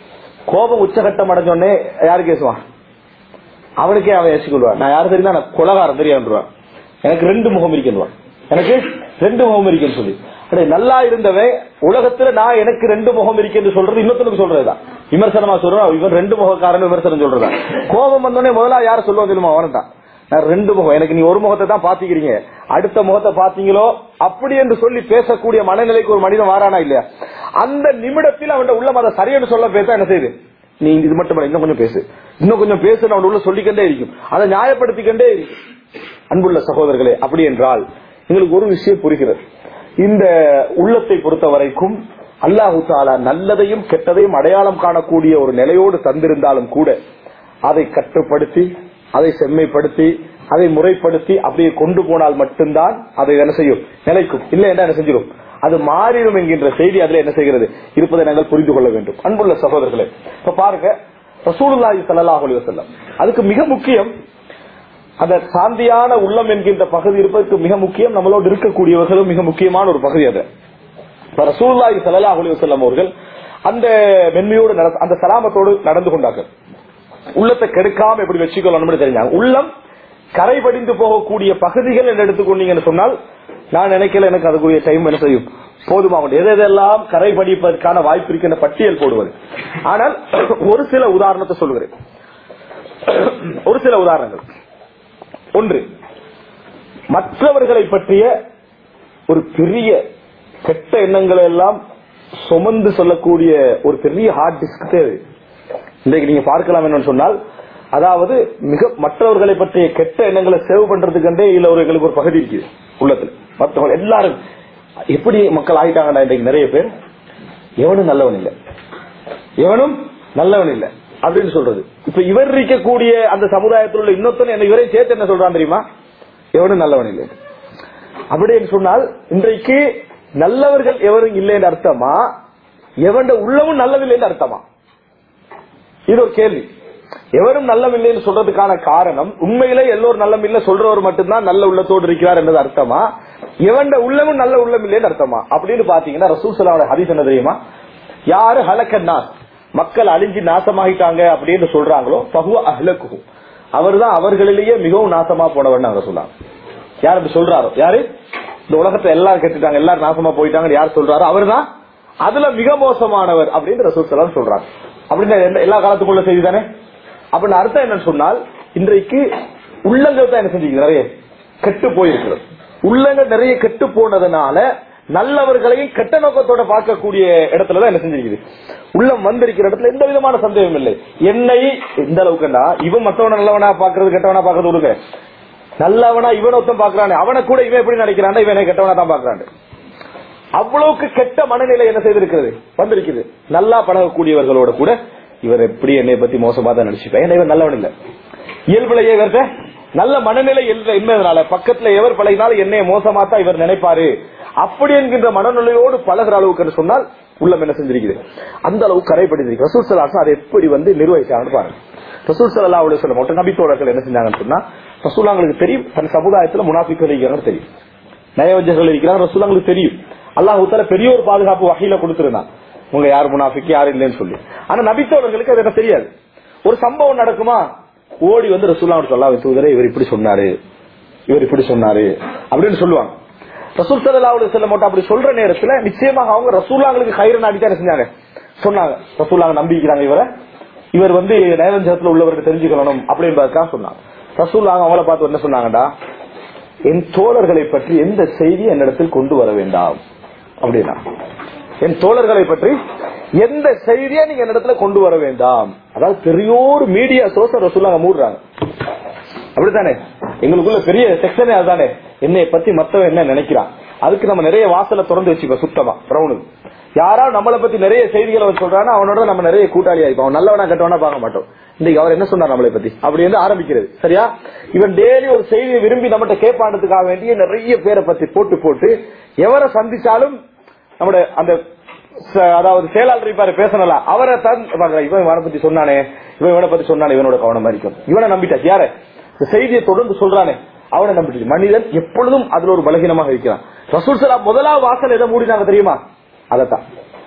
கோபம் உச்சகட்டம் அடைஞ்சோடனே யாருக்கு ஏசுவான் அவனுக்கே அவன் ஏசிக்கொள்வான் நான் யாரு தெரியுமா நான் கொலகாரம் தெரியான்றான் எனக்கு ரெண்டு முகம் இருக்கின்றான் எனக்கு ரெண்டு முகம் இருக்குன்னு சொல்லி அடே, நல்லா இருந்தவன் உலகத்துல நான் எனக்கு ரெண்டு முகம் இருக்குன்னு சொல்றது இன்னொருத்தனுக்கு சொல்றதுதான் விமர்சனமா சொல்றான் இவன் ரெண்டு முகக்காரன் விமர்சனம் சொல்றதா கோபம் வந்தோடனே முதல்ல யார சொல்லுவான் தெரியுமா அவன்தான் நான் ரெண்டு முகம் எனக்கு நீ ஒரு முகத்தை தான் பாத்திக்கிறீங்க அடுத்த முகத்தை பாத்தீங்களோ அப்படி என்று சொல்லி பேசக்கூடிய மனநிலைக்கு ஒரு மனிதன் வாரானா இல்லையா அந்த நிமிடத்தில் அவன் உள்ள அதை சரின்னு சொல்ல பேச என்ன செய்யுது நீ இது மட்டும் இல்ல, இன்னும் கொஞ்சம் பேசு இன்னும் கொஞ்சம் பேசு அவன் உள்ள சொல்லிக்கொண்டே இருக்கும் அதை நியாயப்படுத்திக்கொண்டே இருக்கும் அன்புள்ள சகோதரர்களே அப்படி என்றால் எங்களுக்கு ஒரு விஷயம் புரிகிறது இந்த உள்ளத்தை பொறுத்த வரைக்கும் அல்லாஹு தாலா நல்லதையும் கெட்டதையும் அடையாளம் காணக்கூடிய ஒரு நிலையோடு தந்திருந்தாலும் கூட அதை கட்டுப்படுத்தி அதை செம்மைப்படுத்தி அதை முறைப்படுத்தி அப்படியே கொண்டு போனால் மட்டும்தான் அதை என்ன செய்யும் நிலைக்கும் இல்லை என்ன என்ன செஞ்சிடும் அது மாறிடும் என்கின்ற செய்தி அதுல என்ன செய்கிறது இருப்பதை நாங்கள் புரிந்து கொள்ள வேண்டும் அன்புள்ள சகோதரர்களே இப்ப பாருங்க ரசூலுல்லாஹி ஸல்லல்லாஹு அலைஹி வஸல்லம் அதுக்கு மிக முக்கியம் அந்த சாந்தியான உள்ளம் என்கின்ற பகுதி இருப்பதற்கு மிக முக்கியம் நம்மளோடு இருக்கக்கூடியவர்களும் மிக முக்கியமான ஒரு பகுதி அது இப்ப ரசூலுல்லாஹி ஸல்லல்லாஹு அலைஹி வஸல்லம் அவர்கள் அந்த மென்மையோடு நட- அந்த சலாமத்தோடு நடந்து கொண்டார்கள் உள்ளத்தை கெடுக்காம எப்படி வச்சுக்கொள்ளணும்னு தெரிஞ்சாங்க உள்ளம் கரைபடிந்து போகக்கூடிய பகுதிகள் என்று எடுத்துக்கொண்டீங்கன்னு சொன்னால் நான் நினைக்கல எனக்கு அதுக்குரிய டைம் என்ன செய்யும் போதுமாகும் எது எதெல்லாம் கரைபடிப்பதற்கான வாய்ப்பு இருக்கின்ற பட்டியல் போடுவது ஆனால் ஒரு சில உதாரணத்தை சொல்கிறேன் ஒரு சில உதாரணங்கள் ஒன்று மற்றவர்களை பற்றிய ஒரு பெரிய கெட்ட எண்ணங்களை எல்லாம் சுமந்து சொல்லக்கூடிய ஒரு பெரிய ஹார்ட் டிஸ்க் தேவை இன்றைக்கு நீங்க பார்க்கலாம் என்னன்னு சொன்னால் அதாவது மிக மற்றவர்களை பற்றிய கெட்ட எண்ணங்களை சேவ் பண்றதுக்கண்டே இல்ல ஒரு எங்களுக்கு ஒரு பகுதி இருக்குது உள்ளத்துல மற்றவங்க எல்லாரும் எப்படி மக்கள் ஆயிட்டாங்கடா இன்றைக்கு நிறைய பேர் எவனும் நல்லவன் இல்லை எவனும் நல்லவன் இல்லை அப்படின்னு சொல்றது இப்ப இவர் இருக்கக்கூடிய அந்த சமுதாயத்தில் உள்ள இன்னொருத்தன் என்ன இவரையும் சேர்த்து என்ன சொல்றான் தெரியுமா எவனும் நல்லவன் இல்லை அப்படின்னு சொன்னால் இன்றைக்கு நல்லவர்கள் எவரும் இல்லைன்னு அர்த்தமா எவண்ட உள்ளமும் நல்லதில்லைன்னு அர்த்தமா இது ஒரு கேள்வி எவரும் நல்லமில்லைன்னு சொல்றதுக்கான காரணம் உண்மையிலே எல்லோரும் நல்லமில்லை சொல்றவர் மட்டும்தான் நல்ல உள்ளத்தோடு இருக்கிறார் என்றது அர்த்தமா எவண்ட உள்ளமும் நல்ல உள்ளம் இல்லைன்னு அர்த்தமா அப்படின்னு பாத்தீங்கன்னா ரசூல் சலாவோட ஹதீஸ் என்ன தெரியுமா யாரு ஹலக்கன்னா மக்கள் அழிஞ்சு நாசமாகிட்டாங்க அப்படின்னு சொல்றாங்களோ பகுவ அஹ்லகுஹு அவர்தான் அவர்களிலேயே மிகவும் நாசமா போனவர்னு அவர் சொல்லாங்க யார் அப்படி சொல்றாரோ யாரு இந்த உலகத்தை எல்லாரும் கெட்டுட்டாங்க எல்லாரும் நாசமா போயிட்டாங்க யார் சொல்றாரோ அவர்தான் அதுல மிக மோசமானவர் அப்படின்னு ரசூல் சலாம் சொல்றாங்க அப்படின்னு என்ன- எல்லா காலத்துக்குள்ள செய்தி தானே அப்படின்னு அர்த்தம் என்னன்னு சொன்னால் இன்றைக்கு உள்ளங்கள் தான் என்ன செஞ்சீங்க நிறைய கெட்டு போயிருக்கிறது உள்ளங்கள் நிறைய கெட்டு போனதுனால நல்லவர்களையும் கெட்ட நோக்கத்தோட பார்க்கக்கூடிய இடத்துலதான் என்ன செஞ்சிருக்குது உள்ளம் வந்திருக்கிற இடத்துல எந்த விதமான சந்தேகம் இல்லை என்னை எந்த அளவுக்குன்னா இவன் மத்தவன நல்லவனா பாக்குறது கெட்டவனா பாக்குறது விடுங்க நல்லவனா இவன் ஒருத்தன் பாக்குறானே அவனை கூட இவன் எப்படி நினைக்கிறான் இவனை கெட்டவனா தான் பாக்குறான் அவ்வளவுக்கு கெட்ட மனநிலை என்ன செய்திருக்கிறது வந்திருக்குது நல்லா பழகக்கூடியவர்களோட கூட இவர் எப்படி என்னை பத்தி மோசமா தான் நடிச்சுப்பேன் ஏன்னா இவர் நல்லவன் இல்ல இயல்புலையே இவர்கிட்ட நல்ல மனநிலை இல்ல- இல்லதனால பக்கத்துல எவர் பழகினாலும் என்னைய மோசமா தான் இவர் நினைப்பாரு அப்படி என்கின்ற மனநிலையோடு பழகிற அளவுக்கு என்று சொன்னால் உள்ளம் என்ன செஞ்சிருக்குது அந்த அளவுக்கு கரைப்படுத்திருக்கு ரசூல் சலாசம் அதை எப்படி வந்து நிர்வகிச்சாங்கன்னு பாருங்க ரசூல் சல்லா அலுவலி சொல்ல மொத்த நபித்தோழர்கள் என்ன செஞ்சாங்கன்னு சொன்னா ரசூலாங்களுக்கு தெரியும் தன் சமுதாயத்துல முனாஃபிக்கள் இருக்கிறாங்கன்னு தெரியும் நயவஞ்சர்கள் இருக்கிறாங்க ரசூலாங்களுக்கு தெரியும் அல்லாஹ் உத்தர பெரிய ஒரு பாதுகாப்பு வகையில கொடுத்திருந்தான் உங்க யார் முனாஃபிக் யார் இல்லைன்னு சொல்லி ஆனா நபித்தோழர்களுக்கு அது என்ன தெரியாது ஒரு சம்பவம் நடக்குமா ஓடி வந்து ரசூல்லா சொல்லா தூதரே இவர் இப்படி சொன்னாரு இவர் இப்படி சொன்னாரு அப்படின்னு சொல்லுவாங்க ரசூல் சல்லா அலுவலி செல்ல மட்டும் அப்படி சொல்ற நேரத்துல நிச்சயமாக அவங்க ரசூல்லாங்களுக்கு கயிறு நாடி என்ன செஞ்சாங்க சொன்னாங்க ரசூல்லாங்க நம்பிக்கிறாங்க இவரை இவர் வந்து நயவஞ்சகத்துல உள்ளவருக்கு தெரிஞ்சுக்கணும் அப்படின்றதுக்காக சொன்னாங்க ரசூல்லாங்க அவங்கள பார்த்து என்ன சொன்னாங்கடா என் தோழர்களை பற்றி எந்த செய்தி என்னிடத்தில் கொண்டு வர வேண்டாம் அப்படின்னா என் தோழர்களை பற்றி எந்த செய்தியை நீங்க என்னிடத்துல கொண்டு வர வேண்டாம் அதாவது பெரியோர் மீடியா சோர்ஸ் ரசூல்லாங்க மூடுறாங்க அப்படித்தானே எங்களுக்குள்ள பெரிய செக்ஷனே அதுதானே என்னைய பத்தி மத்தவன் என்ன நினைக்கிறான் அதுக்கு நம்ம நிறைய வாசலை திறந்து வச்சுப்போம் சுத்தமா பிரவுனுக்கு யாராவது நம்மளை பத்தி நிறைய செய்திகளை அவன் சொல்றானா அவனோட நம்ம நிறைய கூட்டாளி ஆயிப்போம் அவன் நல்லவனா கெட்டவனா பார்க்க மாட்டோம் இன்னைக்கு அவர் என்ன சொன்னார் நம்மளை பத்தி அப்படி வந்து ஆரம்பிக்கிறது சரியா இவன் டெய்லி ஒரு செய்தியை விரும்பி நம்மகிட்ட கேட்பாண்டதுக்காக வேண்டிய நிறைய பேரை பத்தி போட்டு போட்டு எவரை சந்திச்சாலும் நம்முடைய அந்த ச- அதாவது செயலாளர் இருப்பாரு பேசணும்ல அவரை தான் பாக்குறா, இவன் இவனை பத்தி சொன்னானே இவன் இவனை பத்தி சொன்னானே இவனோட கவனம் இருக்கும் இவனை நம்பிட்டாச்சு யாரு இந்த செய்தியை தொடர்ந்து சொல்றானே அவனை நம்பிட்டு மனிதன் எப்பொழுதும் அதுல ஒரு பலகீனமாக இருக்கிறான் ரசூல் சலாம் முதலாவது வாசல் எதை மூடினாங்க தெரியுமா அதத்தான்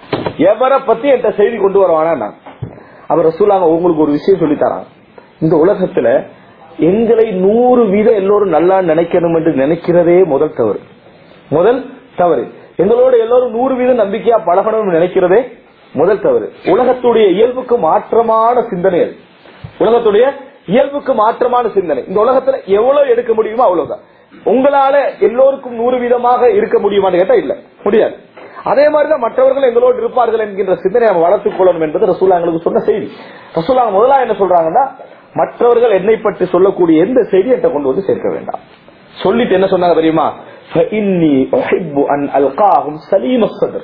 எவரை பத்தி என்கிட்ட செய்தி கொண்டு வருவானா நான் அவர் ரசூலாங்க உங்களுக்கு ஒரு விஷயம் சொல்லி தராங்க இந்த உலகத்துல எங்களை நூறு வீதம் எல்லோரும் நல்லா நினைக்கணும் என்று நினைக்கிறதே முதல் தவறு முதல் தவறு எங்களோட எல்லோரும் நூறு வீதம் நம்பிக்கையா பழகணும்னு நினைக்கிறதே முதல் தவறு உலகத்துடைய இயல்புக்கு மாற்றமான சிந்தனை அது உலகத்துடைய இயல்புக்கு மாற்றமான சிந்தனை இந்த உலகத்துல எவ்வளவு எடுக்க முடியுமோ அவ்வளவுதான் உங்களால எல்லோருக்கும் நூறு வீதமாக இருக்க முடியுமான்னு கேட்டா இல்ல முடியாது அதே மாதிரிதான் மற்றவர்கள் எங்களோடு இருப்பார்கள் என்கின்ற சிந்தனை நம்ம வளர்த்துக் கொள்ளணும் என்பது ரசூல்லா எங்களுக்கு சொன்ன செய்தி ரசூல்லா முதலா என்ன சொல்றாங்கன்னா மற்றவர்கள் என்னை பற்றி சொல்லக்கூடிய எந்த செய்தி என்கிட்ட கொண்டு வந்து சேர்க்க வேண்டாம் சொல்லிட்டு என்ன சொன்னாங்க தெரியுமா فإني أحب أن ألقاهم سليم الصدر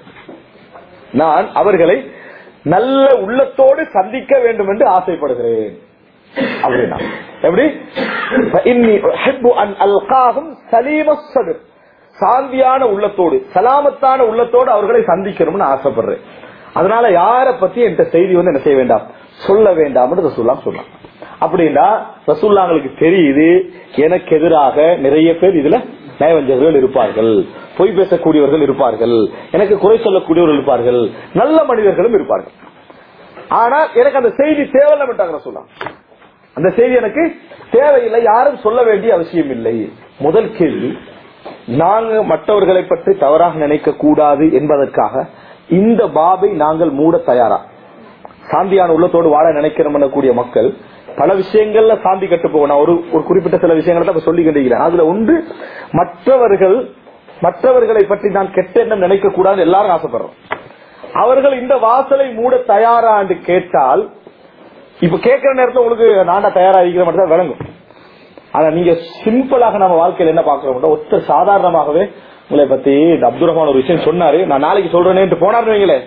நான் அவர்களை நல்ல உள்ளத்தோடு சந்திக்க வேண்டும் என்று ஆசைப்படுகிறேன் அப்படின்னா எப்படி فإني أحب أن ألقاهم سليم الصدر சாந்தியான உள்ளத்தோடு சலாமத்தான உள்ளத்தோடு அவர்களை சந்திக்கணும்னு ஆசைப்படுறேன் அதனால யார பத்தி என்கிட்ட செய்தி வந்து என்ன செய்ய வேண்டாம் சொல்ல வேண்டாம் ரசூல்லாம் சொன்னாங்க அப்படின்னா ரசூல்லாங்களுக்கு தெரியுது எனக்கு எதிராக நிறைய பேர் இதுல நயவஞ்சகர்கள் இருப்பார்கள் பொய் பேசக்கூடியவர்கள் இருப்பார்கள் எனக்கு குறை சொல்லக்கூடியவர்கள் இருப்பார்கள் நல்ல மனிதர்களும் இருப்பார்கள் ஆனால் எனக்கு அந்த செய்தி தேவையில்லை விட்டாங்க ரசூல்லாம் அந்த செய்தி எனக்கு தேவையில்லை யாரும் சொல்ல வேண்டிய அவசியம் இல்லை முதல் கேள்வி நாங்க மற்றவர்களை பற்றி தவறாக நினைக்க கூடாது என்பதற்காக இந்த பாபை நாங்கள் மூட தயாரா சாந்தியான உள்ளத்தோடு வாழ நினைக்கிறோம் கூடிய மக்கள் பல விஷயங்கள்ல சாந்தி கட்டு போகணும் ஒரு ஒரு குறிப்பிட்ட சில விஷயங்களை தான் இப்ப சொல்லி கொண்டிருக்கிறேன் அதுல ஒன்று மற்றவர்கள் மற்றவர்களை பற்றி நான் கெட்ட எண்ணம் நினைக்க கூடாது எல்லாரும் ஆசைப்படுறோம் அவர்கள் இந்த வாசலை மூட தயாரா என்று கேட்டால் இப்ப கேட்கிற நேரத்துல உங்களுக்கு நாண்டா தயாரா இருக்கிற மட்டும் தான் விளங்கும் ஆனா நீங்க சிம்பிளாக நம்ம வாழ்க்கையில என்ன பாக்குறோம் ஒருத்தர் சாதாரணமாகவே உங்களை பத்தி இந்த அப்துல் ரஹ்மான் ஒரு விஷயம் சொன்னாரு நான் நாளைக்கு சொல்றேன்னு போனாரு வைங்களே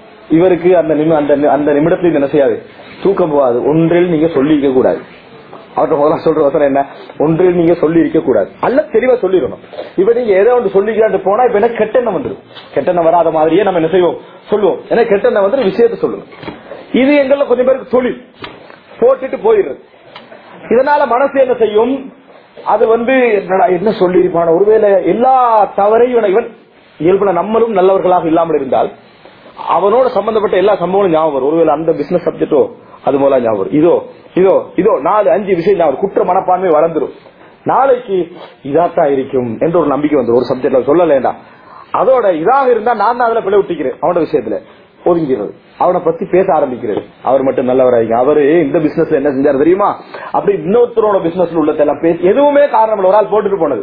இவருக்கு அந்த நிமி- அந்த நி- அந்த நிமிடத்துல இது என்ன செய்யாது தூக்கம் போகாது ஒன்றில் நீங்க சொல்லிக்க கூடாது அவர்கிட்ட முதல்ல சொல்ற வசனம் என்ன ஒன்று நீங்க சொல்லி இருக்க கூடாது அல்ல தெளிவா சொல்லிடணும் இப்ப நீங்க ஏதோ ஒன்று சொல்லிக்கிறாண்டு போனா இப்ப என்ன கெட்டெண்ணம் வந்துடும் கெட்டெண்ணம் வராத மாதிரியே நம்ம என்ன செய்வோம் சொல்லுவோம் ஏன்னா கெட்டெண்ணம் வந்து விஷயத்த சொல்லணும் இது எங்கள கொஞ்சம் பேருக்கு தொழில் போட்டுட்டு போயிடுறது இதனால மனசு என்ன செய்யும் அது வந்து என்னடா என்ன சொல்லியிருப்பான ஒருவேளை எல்லா தவறையும் இவன் இவன் இயல்புல நம்மளும் நல்லவர்களாக இல்லாமல் இருந்தால் அவனோட சம்பந்தப்பட்ட எல்லா சம்பவங்களும் ஞாபகம் வரும் ஒருவேளை அந்த பிசினஸ் சப்ஜெக்டோ அது மூலம் ஞாபகம் வரும் இதோ இதோ இதோ நாலு அஞ்சு விஷயம் ஞாபகம் வரும். குற்ற மனப்பான்மை வளர்ந்துரும் நாளைக்கு இதாத்தான் இருக்கும் என்ற ஒரு நம்பிக்கை வந்து ஒரு சப்ஜெக்ட்ல சொல்லலேண்டா அதோட இதாக இருந்தா நான் தான் அதுல பிள்ளை விட்டிக்கிறேன் அவனோட விஷயத்துல ஒதுங்கிறது அவனை பத்தி பேச ஆரம்பிக்கிறது அவர் மட்டும் நல்லவராங்க அவரு இந்த பிசினஸ்ல என்ன செஞ்சாரு தெரியுமா அப்படி இன்னொருத்தரோட பிசினஸ்ல உள்ளதெல்லாம் பேசி எதுவுமே காரணம் இல்ல ஒரு ஆள் போட்டுட்டு போனது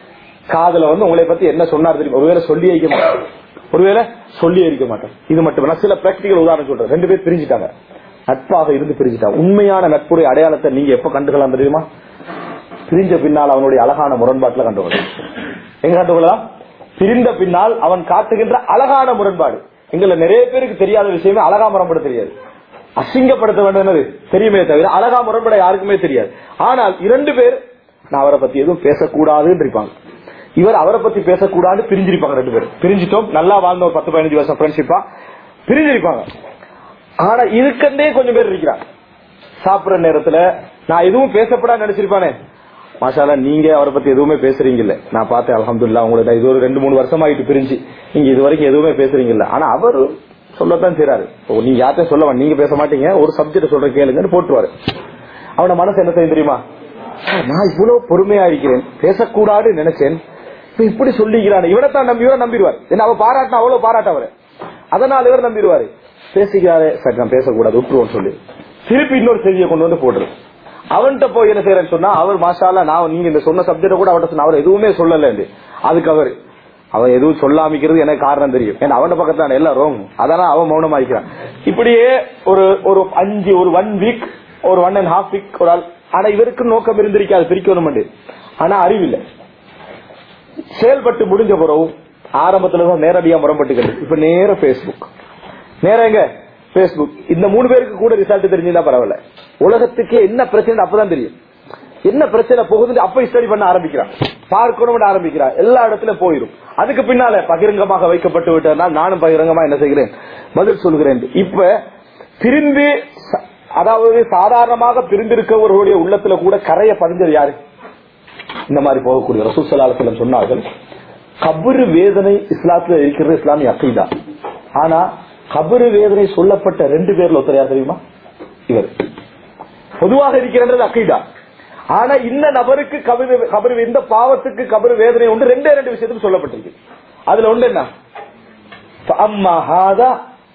காதுல வந்து உங்களை பத்தி என்ன சொன்னார் தெரியும் ஒருவேளை சொல்லி வைக்க மாட்டேன் ஒருவேளை சொல்லி இருக்க மாட்டேன் இது மட்டும் இல்ல. நான் சில பிராக்டிகல் உதாரணம் சொல்றேன் ரெண்டு பேர் பிரிஞ்சுட்டாங்க நட்பாக இருந்து பிரிஞ்சுட்டாங்க உண்மையான நட்புடைய அடையாளத்தை நீங்க எப்ப கண்டுக்கலாம் தெரியுமா பிரிஞ்ச பின்னால் அவனுடைய அழகான முரண்பாட்டுல கண்டுகொள்ளலாம் எங்க கண்டுகொள்ளலாம் பிரிந்த பின்னால் அவன் காட்டுகின்ற அழகான முரண்பாடு எங்கள நிறைய பேருக்கு தெரியாத விஷயமே அழகா முரண்பட தெரியாது அசிங்கப்படுத்த வேண்டியது தெரியுமே தவிர அழகா முரண்பட யாருக்குமே தெரியாது ஆனால் இரண்டு பேர் நான் அவரை பத்தி எதுவும் பேசக்கூடாதுன்னு இருப்பாங்க இவர் அவரை பத்தி பேசக்கூடாது பிரிஞ்சிருப்பாங்க ரெண்டு பேரும் பிரிஞ்சிட்டோம் நல்லா வாழ்ந்த ஒரு பத்து பதினஞ்சு வருஷம் ஃப்ரெண்ட்ஷிப்பா பிரிஞ்சிருப்பாங்க ஆனா இதுக்கண்டே கொஞ்சம் பேர் இருக்கிறாங்க சாப்பிடுற நேரத்துல நான் எதுவும் பேசப்படாது நினைச்சிருப்பானே மாஷாலா நீங்க அவரை பத்தி எதுவுமே பேசுறீங்க இல்ல நான் பார்த்தேன் அலமதுல்லா உங்களுக்கு இது ஒரு ரெண்டு மூணு வருஷமாயிட்டு பிரிஞ்சு நீங்க இது வரைக்கும் எதுவுமே பேசுறீங்க இல்ல ஆனா அவர் சொல்லத்தான் செய்றாரு ஓ, நீங்க யார்ட்டையும் சொல்ல வேண்டாம். நீங்க பேச மாட்டீங்க ஒரு சப்ஜெக்ட் சொல்ற கேளுங்கன்னு போட்டுருவாரு அவன மனசு என்ன செய்யும் தெரியுமா நான் இவ்வளவு பொறுமையா இருக்கிறேன் பேசக்கூடாது நினைச்சேன் இப்ப இப்படி சொல்லிக்கிறான் இவனைத்தான் நம்பி இவரை நம்பிடுவார் என்ன அவ பாராட்டினா அவ்வளவு பாராட்ட அவரை அதனால இவர் நம்பிடுவாரு பேசிக்கிறாரே சரி நான் பேசக்கூடாது விட்டுருவோம் சொல்லி திருப்பி இன்னொரு செய்தியை கொண்டு வந்து போடுறது அவன்கிட்ட போய் என்ன செய்யறேன்னு சொன்னா அவர் மாஷால நான் நீங்க இந்த சொன்ன சப்ஜெக்ட கூட அவர்கிட்ட சொன்ன அவர் எதுவுமே சொல்லல அதுக்கு அவர் அவன் எதுவும் சொல்லாமிக்கிறது எனக்கு காரணம் தெரியும் ஏன்னா அவன பக்கத்துல எல்லாம் ரோங் அதனால அவன் மௌனமா இருக்கிறான் இப்படியே ஒரு ஒரு அஞ்சு ஒரு ஒன் வீக் ஒரு ஒன் அண்ட் ஹாஃப் வீக் ஒரு ஆள் ஆனா இவருக்கு நோக்கம் இருந்திருக்காது பிரிக்கணும் ஆனா அறிவில்லை செயல்பட்டு முடிஞ்ச பிறகு ஆரம்பத்துல தான் நேரடியா முரம்பட்டுக்கிறது இப்ப நேர பேஸ்புக் நேரம் எங்க பேஸ்புக் இந்த மூணு பேருக்கு கூட ரிசல்ட் தெரிஞ்சுன்னா பரவாயில்ல உலகத்துக்கு என்ன பிரச்சனை அப்பதான் தெரியும் என்ன பிரச்சனை போகுதுன்னு அப்ப ஸ்டடி பண்ண ஆரம்பிக்கிறான் பார்க்கணும் ஆரம்பிக்கிறான் எல்லா இடத்துலயும் போயிடும் அதுக்கு பின்னால பகிரங்கமாக வைக்கப்பட்டு விட்டதுனால் நானும் பகிரங்கமா என்ன செய்கிறேன் பதில் சொல்கிறேன் இப்ப பிரிந்து ச- அதாவது சாதாரணமாக பிரிந்திருக்கவர்களுடைய உள்ளத்துல கூட கரைய பதிஞ்சது யாரு இந்த மாதிரி போகக்கூடிய ரசூல் சலாஹலம் சொன்னார்கள் கபரு வேதனை இஸ்லாத்துல இருக்கிறது இஸ்லாமிய அக்கீதா ஆனா கபரு வேதனை சொல்லப்பட்ட ரெண்டு பேர்ல ஒருத்தர் யார் தெரியுமா இவர் பொதுவாக இருக்கிறது அக்கீதா ஆனா இந்த நபருக்கு கபரு கபரு இந்த பாவத்துக்கு கபரு வேதனை உண்டு ரெண்டே ரெண்டு விஷயத்துக்கு சொல்லப்பட்டிருக்கு அதுல ஒன்று என்ன فأما هذا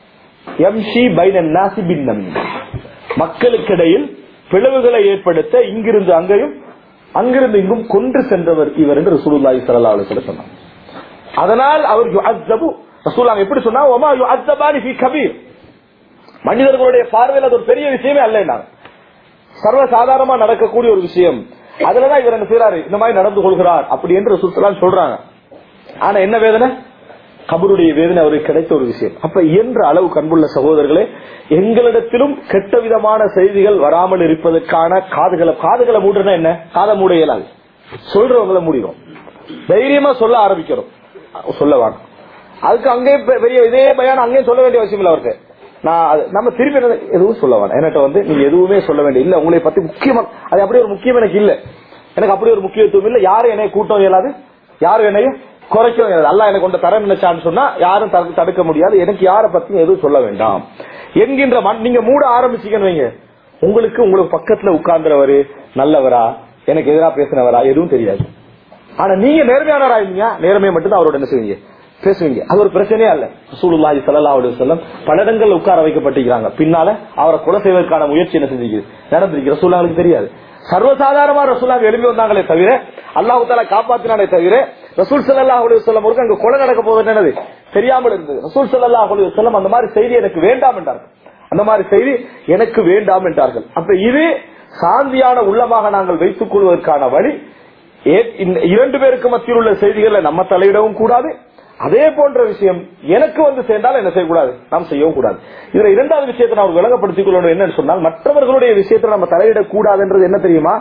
يمشي بين الناس بالنميمة. மக்களுக்கிடையில் பிளவுகளை ஏற்படுத்த இங்கிருந்து அங்கேயும் அங்கிருந்து இங்கும் கொன்று சென்றவர் இவர் என்று ரசூலுல்லாஹி ஸல்லல்லாஹு அலைஹி வஸல்லம் சொன்னார் அதனால் அவர் யுஅஸ்ஸபு ரசூலுல்லாஹ் எப்படி சொன்னா ஒமா யுஅஸ்ஸபானி ஃபீ கபீர் மனிதர்களுடைய பார்வையில் அது ஒரு பெரிய விஷயமே அல்ல சர்வ சாதாரணமா நடக்கக்கூடிய ஒரு விஷயம் அதுலதான் இவர் என்ன செய்யறாரு இந்த மாதிரி நடந்து கொள்கிறார் அப்படி என்று ரசூலுல்லாஹ் சொல்றாங்க ஆனா என்ன வேதனை கபருடைய வேதனை அவருக்கு கிடைத்த ஒரு விஷயம் அப்ப இயன்ற அளவு கண்புள்ள சகோதரர்களே எங்களிடத்திலும் கெட்ட விதமான செய்திகள் வராமல் இருப்பதற்கான காதுகளை காதுகளை மூடுனா என்ன காதை மூட இயலாது சொல்றவங்களை முடியும் தைரியமா சொல்ல ஆரம்பிக்கிறோம் சொல்ல வேணும் அதுக்கு அங்கே பெ- பெரிய இதே பயானம் அங்கேயும் சொல்ல வேண்டிய அவசியம் இல்லை அவருக்கு நான் அது- நம்ம திருப்பி என்ன- எதுவும் சொல்ல வேணாம் என்கிட்ட வந்து நீங்க எதுவுமே சொல்ல வேண்டிய இல்ல உங்களை பத்தி முக்கியமா அது அப்படி ஒரு முக்கியம் எனக்கு இல்ல எனக்கு அப்படி ஒரு முக்கியத்துவம் இல்ல யாரும் என்னை கூட்டம் இயலாது யாரும் என்னையும் குறைக்கவும் இயலாது அல்ல எனக்கு கொண்ட தர நினைச்சான்னு சொன்னா யாரும் தடுக்க- தடுக்க முடியாது எனக்கு யாரை பத்தியும் எதுவும் சொல்ல வேண்டாம் என்கின்ற மன- நீங்க மூட ஆரம்பிச்சீங்கன்னு வைங்க உங்களுக்கு உங்களுக்கு பக்கத்துல உட்கார்ந்துறவரு நல்லவரா எனக்கு எதிரா பேசினவரா எதுவும் தெரியாது ஆனா நீங்க நேர்மையானவரா இருந்தீங்க நேர்மையை மட்டும் தான் அவரோட என்ன செய்வீங்க பேசுவீங்க அது ஒரு பிரச்சனையே அல்ல ரசூலுல்லாஹி ஸல்லல்லாஹு அலைஹி வஸல்லம் பல இடங்கள்ல உட்கார வைக்கப்பட்டிருக்காங்க பின்னால அவரை கொலை செய்வதற்கான முயற்சி என்ன செஞ்சிருக்கு நடந்திருக்கு ரசூலுல்லாஹ்வுக்கு தெரியாது சர்வசாதாரணமா ரசூலுல்லாஹ் எழுப்பி வந்தாங்களே தவிர அல்லாஹ் தஆலா காப்பாத்தினாலே தவிர ரசூல் ஸல்லல்லாஹு அலைஹி வஸல்லம் அவருக்கு அங்க கொலை நடக்க போகுது என்னது தெரியாமல் இருந்தது ரசூல் ஸல்லல்லாஹு அலைஹி வஸல்லம் அந்த மாதிரி செய்தி எனக்கு வேண்டாம் என்றார்கள் அந்த மாதிரி செய்தி எனக்கு வேண்டாம் என்றார்கள் அப்ப இது சாந்தியான உள்ளமாக நாங்கள் வைத்துக் கொள்வதற்கான வழி ஏ- இந்த இரண்டு பேருக்கு மத்தியில் உள்ள செய்திகளை நம்ம தலையிடவும் கூடாது அதே போன்ற விஷயம் எனக்கு வந்து சேர்ந்தால் என்ன செய்யக்கூடாது நாம் செய்யவும் கூடாது இதுல இரண்டாவது விஷயத்தை நான் விளங்கப்படுத்திக் கொள்ளணும் என்னன்னு சொன்னால் மற்றவர்களுடைய விஷயத்தை நம்ம தலையிடக்கூடாதுன்றது என்ன தெரியுமா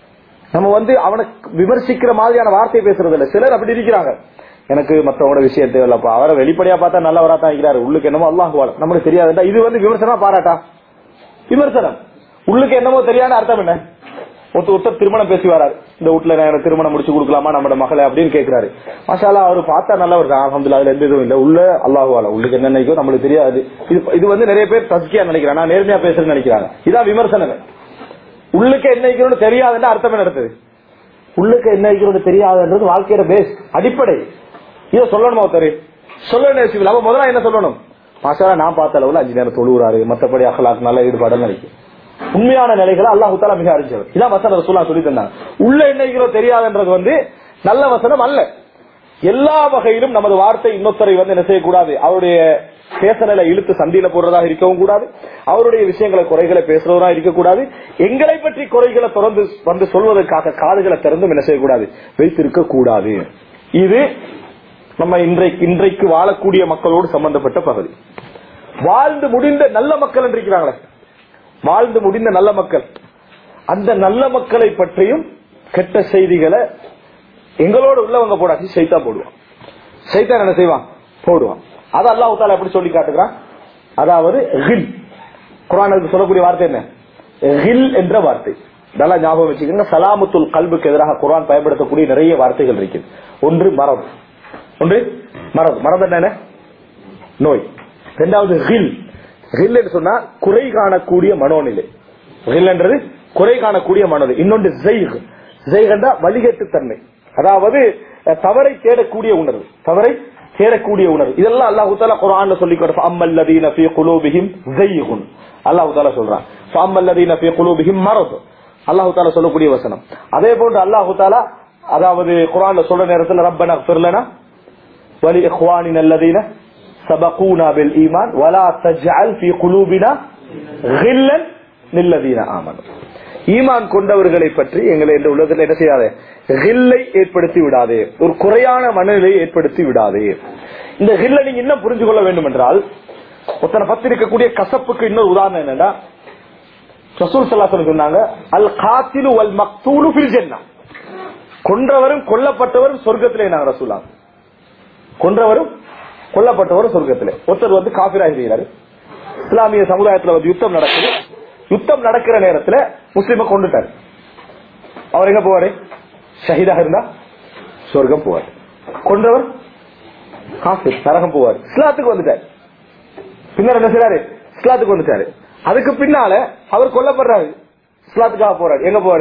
நம்ம வந்து அவனை விமர்சிக்கிற மாதிரியான வார்த்தை பேசுறது இல்ல சிலர் அப்படி இருக்கிறாங்க எனக்கு மத்தவங்களோட விஷயம் தேவையில்லப்பா அவரை வெளிப்படையா பார்த்தா நல்லவரா தான் இருக்கிறாரு உள்ளுக்கு என்னமோ அல்லாஹுவால நம்மளுக்கு தெரியாதுடா இது வந்து விமர்சனம் பாராட்டா விமர்சனம் உள்ளுக்கு என்னமோ தெரியாத அர்த்தம் என்ன ஒருத்தர் ஒருத்தர் திருமணம் பேசி வராரு இந்த வீட்டுல நான் எனக்கு திருமணம் முடிச்சு கொடுக்கலாமா நம்ம மகளை அப்படின்னு கேக்குறாரு மசாலா அவர் பார்த்தா நல்லவர் தான் அலமதுல்லா அதுல எந்த இதுவும் இல்ல உள்ள அல்லாஹுவால உள்ளுக்கு என்ன நினைக்கும் நம்மளுக்கு தெரியாது இது இது வந்து நிறைய பேர் தஸ்கியா நினைக்கிறாங்க நான் நேர்மையா பேசுறேன்னு நினைக்கிறாங்க இதான் விமர்சனம் உள்ளுக்கு என்ன வைக்கணும்னு தெரியாதுன்னு அர்த்தம் என்ன நடத்துது உள்ளுக்கு என்ன வைக்கணும்னு தெரியாதுன்றது வாழ்க்கையோட பேஸ் அடிப்படை இதை சொல்லணுமா ஒருத்தர் சொல்லணும் அப்ப முதல்ல என்ன சொல்லணும் மாஷா நான் பார்த்த அளவுல அஞ்சு நேரம் தொழுகிறாரு மத்தபடி அகலாக்கு நல்ல ஈடுபாடு நினைக்கும் உண்மையான நிலைகளை அல்லாஹு தாலா மிக அறிஞ்சவர் இதான் வசனம் ரசூலா சொல்லி தந்தாங்க உள்ள என்ன வைக்கிறோம் தெரியாதுன்றது வந்து நல்ல வசனம் அல்ல எல்லா வகையிலும் நமது வார்த்தை இன்னொருத்தரை வந்து என்ன செய்யக்கூடாது அவருடைய பேசல இழுத்து சந்தியில போடுறதாக இருக்கவும் கூடாது அவருடைய விஷயங்களை குறைகளை பேசுறவராக இருக்கக்கூடாது எங்களை பற்றி குறைகளை தொடர்ந்து வந்து சொல்வதற்காக காதுகளை திறந்தும் என்ன செய்யக்கூடாது வைத்திருக்க கூடாது இது நம்ம இன்றைக்கு இன்றைக்கு வாழக்கூடிய மக்களோடு சம்பந்தப்பட்ட பகுதி வாழ்ந்து முடிந்த நல்ல மக்கள் இருக்கிறாங்களே வாழ்ந்து முடிந்த நல்ல மக்கள் அந்த நல்ல மக்களை பற்றியும் கெட்ட செய்திகளை எங்களோட உள்ளவங்க போடாச்சு சைத்தா போடுவான் சைத்தான் என்ன செய்வான் போடுவான் அது அல்லாஹ் தாலா எப்படி சொல்லி காட்டுகிறான் அதாவது ஹில் குரானுக்கு சொல்லக்கூடிய வார்த்தை என்ன ஹில் என்ற வார்த்தை நல்லா ஞாபகம் வச்சுக்கோங்க சலாமத்துல் கல்புக்கு எதிராக குரான் பயன்படுத்தக்கூடிய நிறைய வார்த்தைகள் இருக்குது ஒன்று மரம் ஒன்று மரம் மரம் என்ன நோய் இரண்டாவது ஹில் ஹில் என்று சொன்னா குறை காணக்கூடிய மனோநிலை ஹில் என்றது குறை காணக்கூடிய மனநிலை இன்னொன்று ஜெய்க் ஜெய்க் என்றா வழிகட்டு தன்மை அதாவது தவறை தேடக்கூடிய உணர்வு தவறை தேடக்கூடிய உணர்வு இதெல்லாம் அல்லாஹு தாலா குரான்ல சொல்லி அம்மல்லதீன ஃபீ குலூபிஹிம் ஜைகுன் அல்லாஹு தாலா சொல்றான் அம்மல்லதீன ஃபீ குலூபிஹிம் மரத் அல்லாஹு தாலா சொல்லக்கூடிய வசனம் அதே போன்று அல்லாஹு தாலா அதாவது குரான்ல சொல்ற நேரத்தில் ரப்பனா ஃபிர்லனா வலி இஹ்வானின் அல்லதீன சபகூனா பில் ஈமான் வலா தஜ்அல் ஃபீ குலூபினா கில்லன் நில்லதீன ஆமனு ஈமான் கொண்டவர்களை பற்றி எங்களை இந்த உலகத்தில் என்ன செய்யாதே ஹில்லை ஏற்படுத்தி விடாதே ஒரு குறையான மனநிலையை ஏற்படுத்தி விடாதே இந்த ஹில்லை நீங்க இன்னும் புரிஞ்சு கொள்ள வேண்டும் என்றால் ஒருத்தனை பத்தி இருக்கக்கூடிய கசப்புக்கு இன்னொரு உதாரணம் என்னன்னா ரசூல் சல்லாசன் சொன்னாங்க அல் காத்திலு வல் மக்தூலு ஃபில் ஜென்னா கொன்றவரும் கொல்லப்பட்டவரும் சொர்க்கத்திலே நாங்க ரசூலா கொன்றவரும் கொல்லப்பட்டவரும் சொர்க்கத்திலே ஒருத்தர் வந்து காபிராகிறாரு இஸ்லாமிய சமுதாயத்துல வந்து யுத்தம் நடக்குது யுத்தம் நடக்கிற நேரத்துல முஸ்லிம கொண்டுட்டாரு அவர் எங்க போவாரு ஷஹீதாக இருந்தா சொர்க்கம் போவார் கொன்றவர் காஃபிர் நரகம் போவார் இஸ்லாத்துக்கு வந்துட்டார் பின்னர் என்ன செய்யறாரு இஸ்லாத்துக்கு வந்துட்டாரு அதுக்கு பின்னால அவர் கொல்லப்படுறாரு இஸ்லாத்துக்காக போறாரு எங்க போவாரு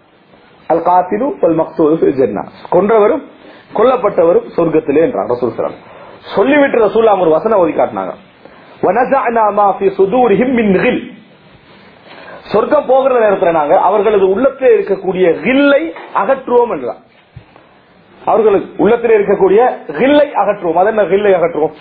அல் காத்திலு பல் மக்சூது ஜென்னா கொன்றவரும் கொல்லப்பட்டவரும் சொர்க்கத்திலே என்றார் ரசூல் சலாம் சொல்லிவிட்டு ரசூல் ஒரு வசனம் ஒதுக்கி காட்டினாங்க وَنَزَعْنَا مَا فِي صُدُورِهِمْ مِنْ غِلٍّ சொர்க்கம் போகிற நேரத்தில் நாங்க அவர்களது உள்ளத்தில் இருக்கக்கூடிய கில்லை அகற்றுவோம் என்றார் அவர்களுக்கு உள்ளத்தில் இருக்கக்கூடிய கில்லை அகற்றுவோம் அது என்ன கில்லை அகற்றுவோம்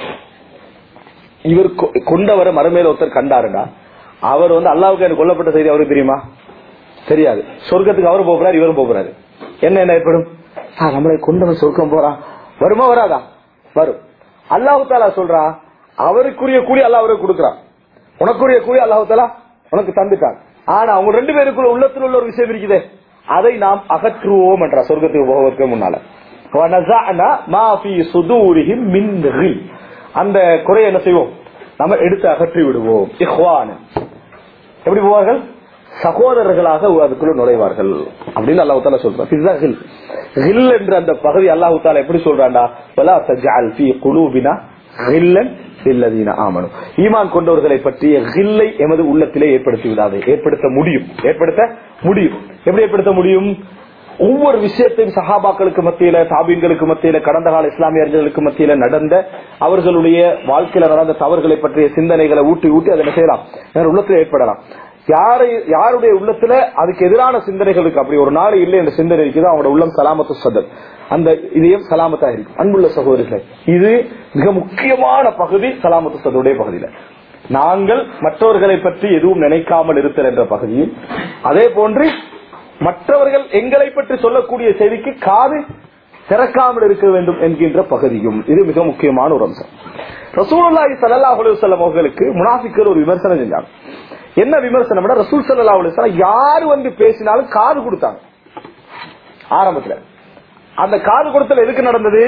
இவர் கொ- கொண்டவரை மறுமையில ஒருத்தர் கண்டாருடா அவர் வந்து அல்லாவுக்கு எனக்கு கொல்லப்பட்ட செய்தி அவருக்கு தெரியுமா தெரியாது சொர்க்கத்துக்கு அவரும் போகிறார் இவரும் போகிறாரு என்ன என்ன ஏற்படும் ஆ, நம்மளை கொண்டவன் சொர்க்கம் போறான் வருமா வராதா வரும் அல்லாஹு தாலா சொல்றா அவருக்குரிய கூலி அல்லாஹ் அவருக்கு கொடுக்கறான் உனக்குரிய கூலி அல்லாஹு தாலா உனக்கு தந்துட்டான் ஆனா அவங்க ரெண்டு பேருக்குள்ள உள்ளத்தில் உள்ள ஒரு விஷயம் இருக்குதே அதை நாம் அகற்றுவோம் என்ற சொர்க்கத்துக்கு போவதற்கு முன்னால وَنَزَعْنَا مَا فِي صُدُورِهِمْ مِنْ غِلٍّ. அந்த குறையை என்ன செய்வோம் நம்ம எடுத்து அகற்றி விடுவோம் இஹ்வான் எப்படி போவார்கள் சகோதரர்களாக அதுக்குள்ள நுழைவார்கள் அப்படின்னு அல்லாஹு தாலா சொல்றான் இதுதான் ஹில் ஹில் என்ற அந்த பகுதி அல்லாஹு தாலா எப்படி சொல்றான்டா வலா தஜ்அல் ஃபீ குலூபினா ஹில்லன் லில்லதீன ஆமனு ஈமான் கொண்டவர்களை பற்றிய ஹில்லை எமது உள்ளத்திலே ஏற்படுத்தி விடாது ஏற்படுத்த முடியும் ஏற்படுத்த முடியும் எப்படி ஏற்படுத்த முடியும் ஒவ்வொரு விஷயத்தையும் சஹாபாக்களுக்கு மத்தியில தாபீன்களுக்கு மத்தியில கடந்த கால இஸ்லாமிய அறிஞர்களுக்கு மத்தியில நடந்த அவர்களுடைய வாழ்க்கையில நடந்த தவறுகளை பற்றிய சிந்தனைகளை ஊட்டி ஊட்டி அதை என்ன செய்யலாம் எங்கள் உள்ளத்துல ஏற்படலாம் யாரை யாருடைய உள்ளத்துல அதுக்கு எதிரான சிந்தனைகள் இருக்கு அப்படி ஒரு நாள் இல்லை என்ற சிந்தனை இருக்குது அவங்களோட உள்ளம் சலாமத்து சதல் அந்த இதயம் சலாமத்தா இருக்கும் அன்புள்ள சகோதரிகளை இது மிக முக்கியமான பகுதி சலாமத்து சதுடைய பகுதியில நாங்கள் மற்றவர்களை பற்றி எதுவும் நினைக்காமல் இருத்தல் என்ற பகுதியில் அதே போன்று மற்றவர்கள் எங்களை பற்றி சொல்லக்கூடிய செய்திக்கு காது திறக்காமல் இருக்க வேண்டும் என்கின்ற பகுதியும் இது மிக முக்கியமான ஒரு அம்சம் ரசூலுல்லாஹி ஸல்லல்லாஹு அலைஹி வஸல்லம் அவர்களுக்கு முனாஃபிக்கள் ஒரு விமர்சனம் செஞ்சாங்க என்ன விமர்சனம்னா ரசூல் ஸல்லல்லாஹு அலைஹி வஸல்லம் யார் வந்து பேசினாலும் காது கொடுத்தாங்க ஆரம்பத்துல அந்த காது கொடுத்தல் எதுக்கு நடந்தது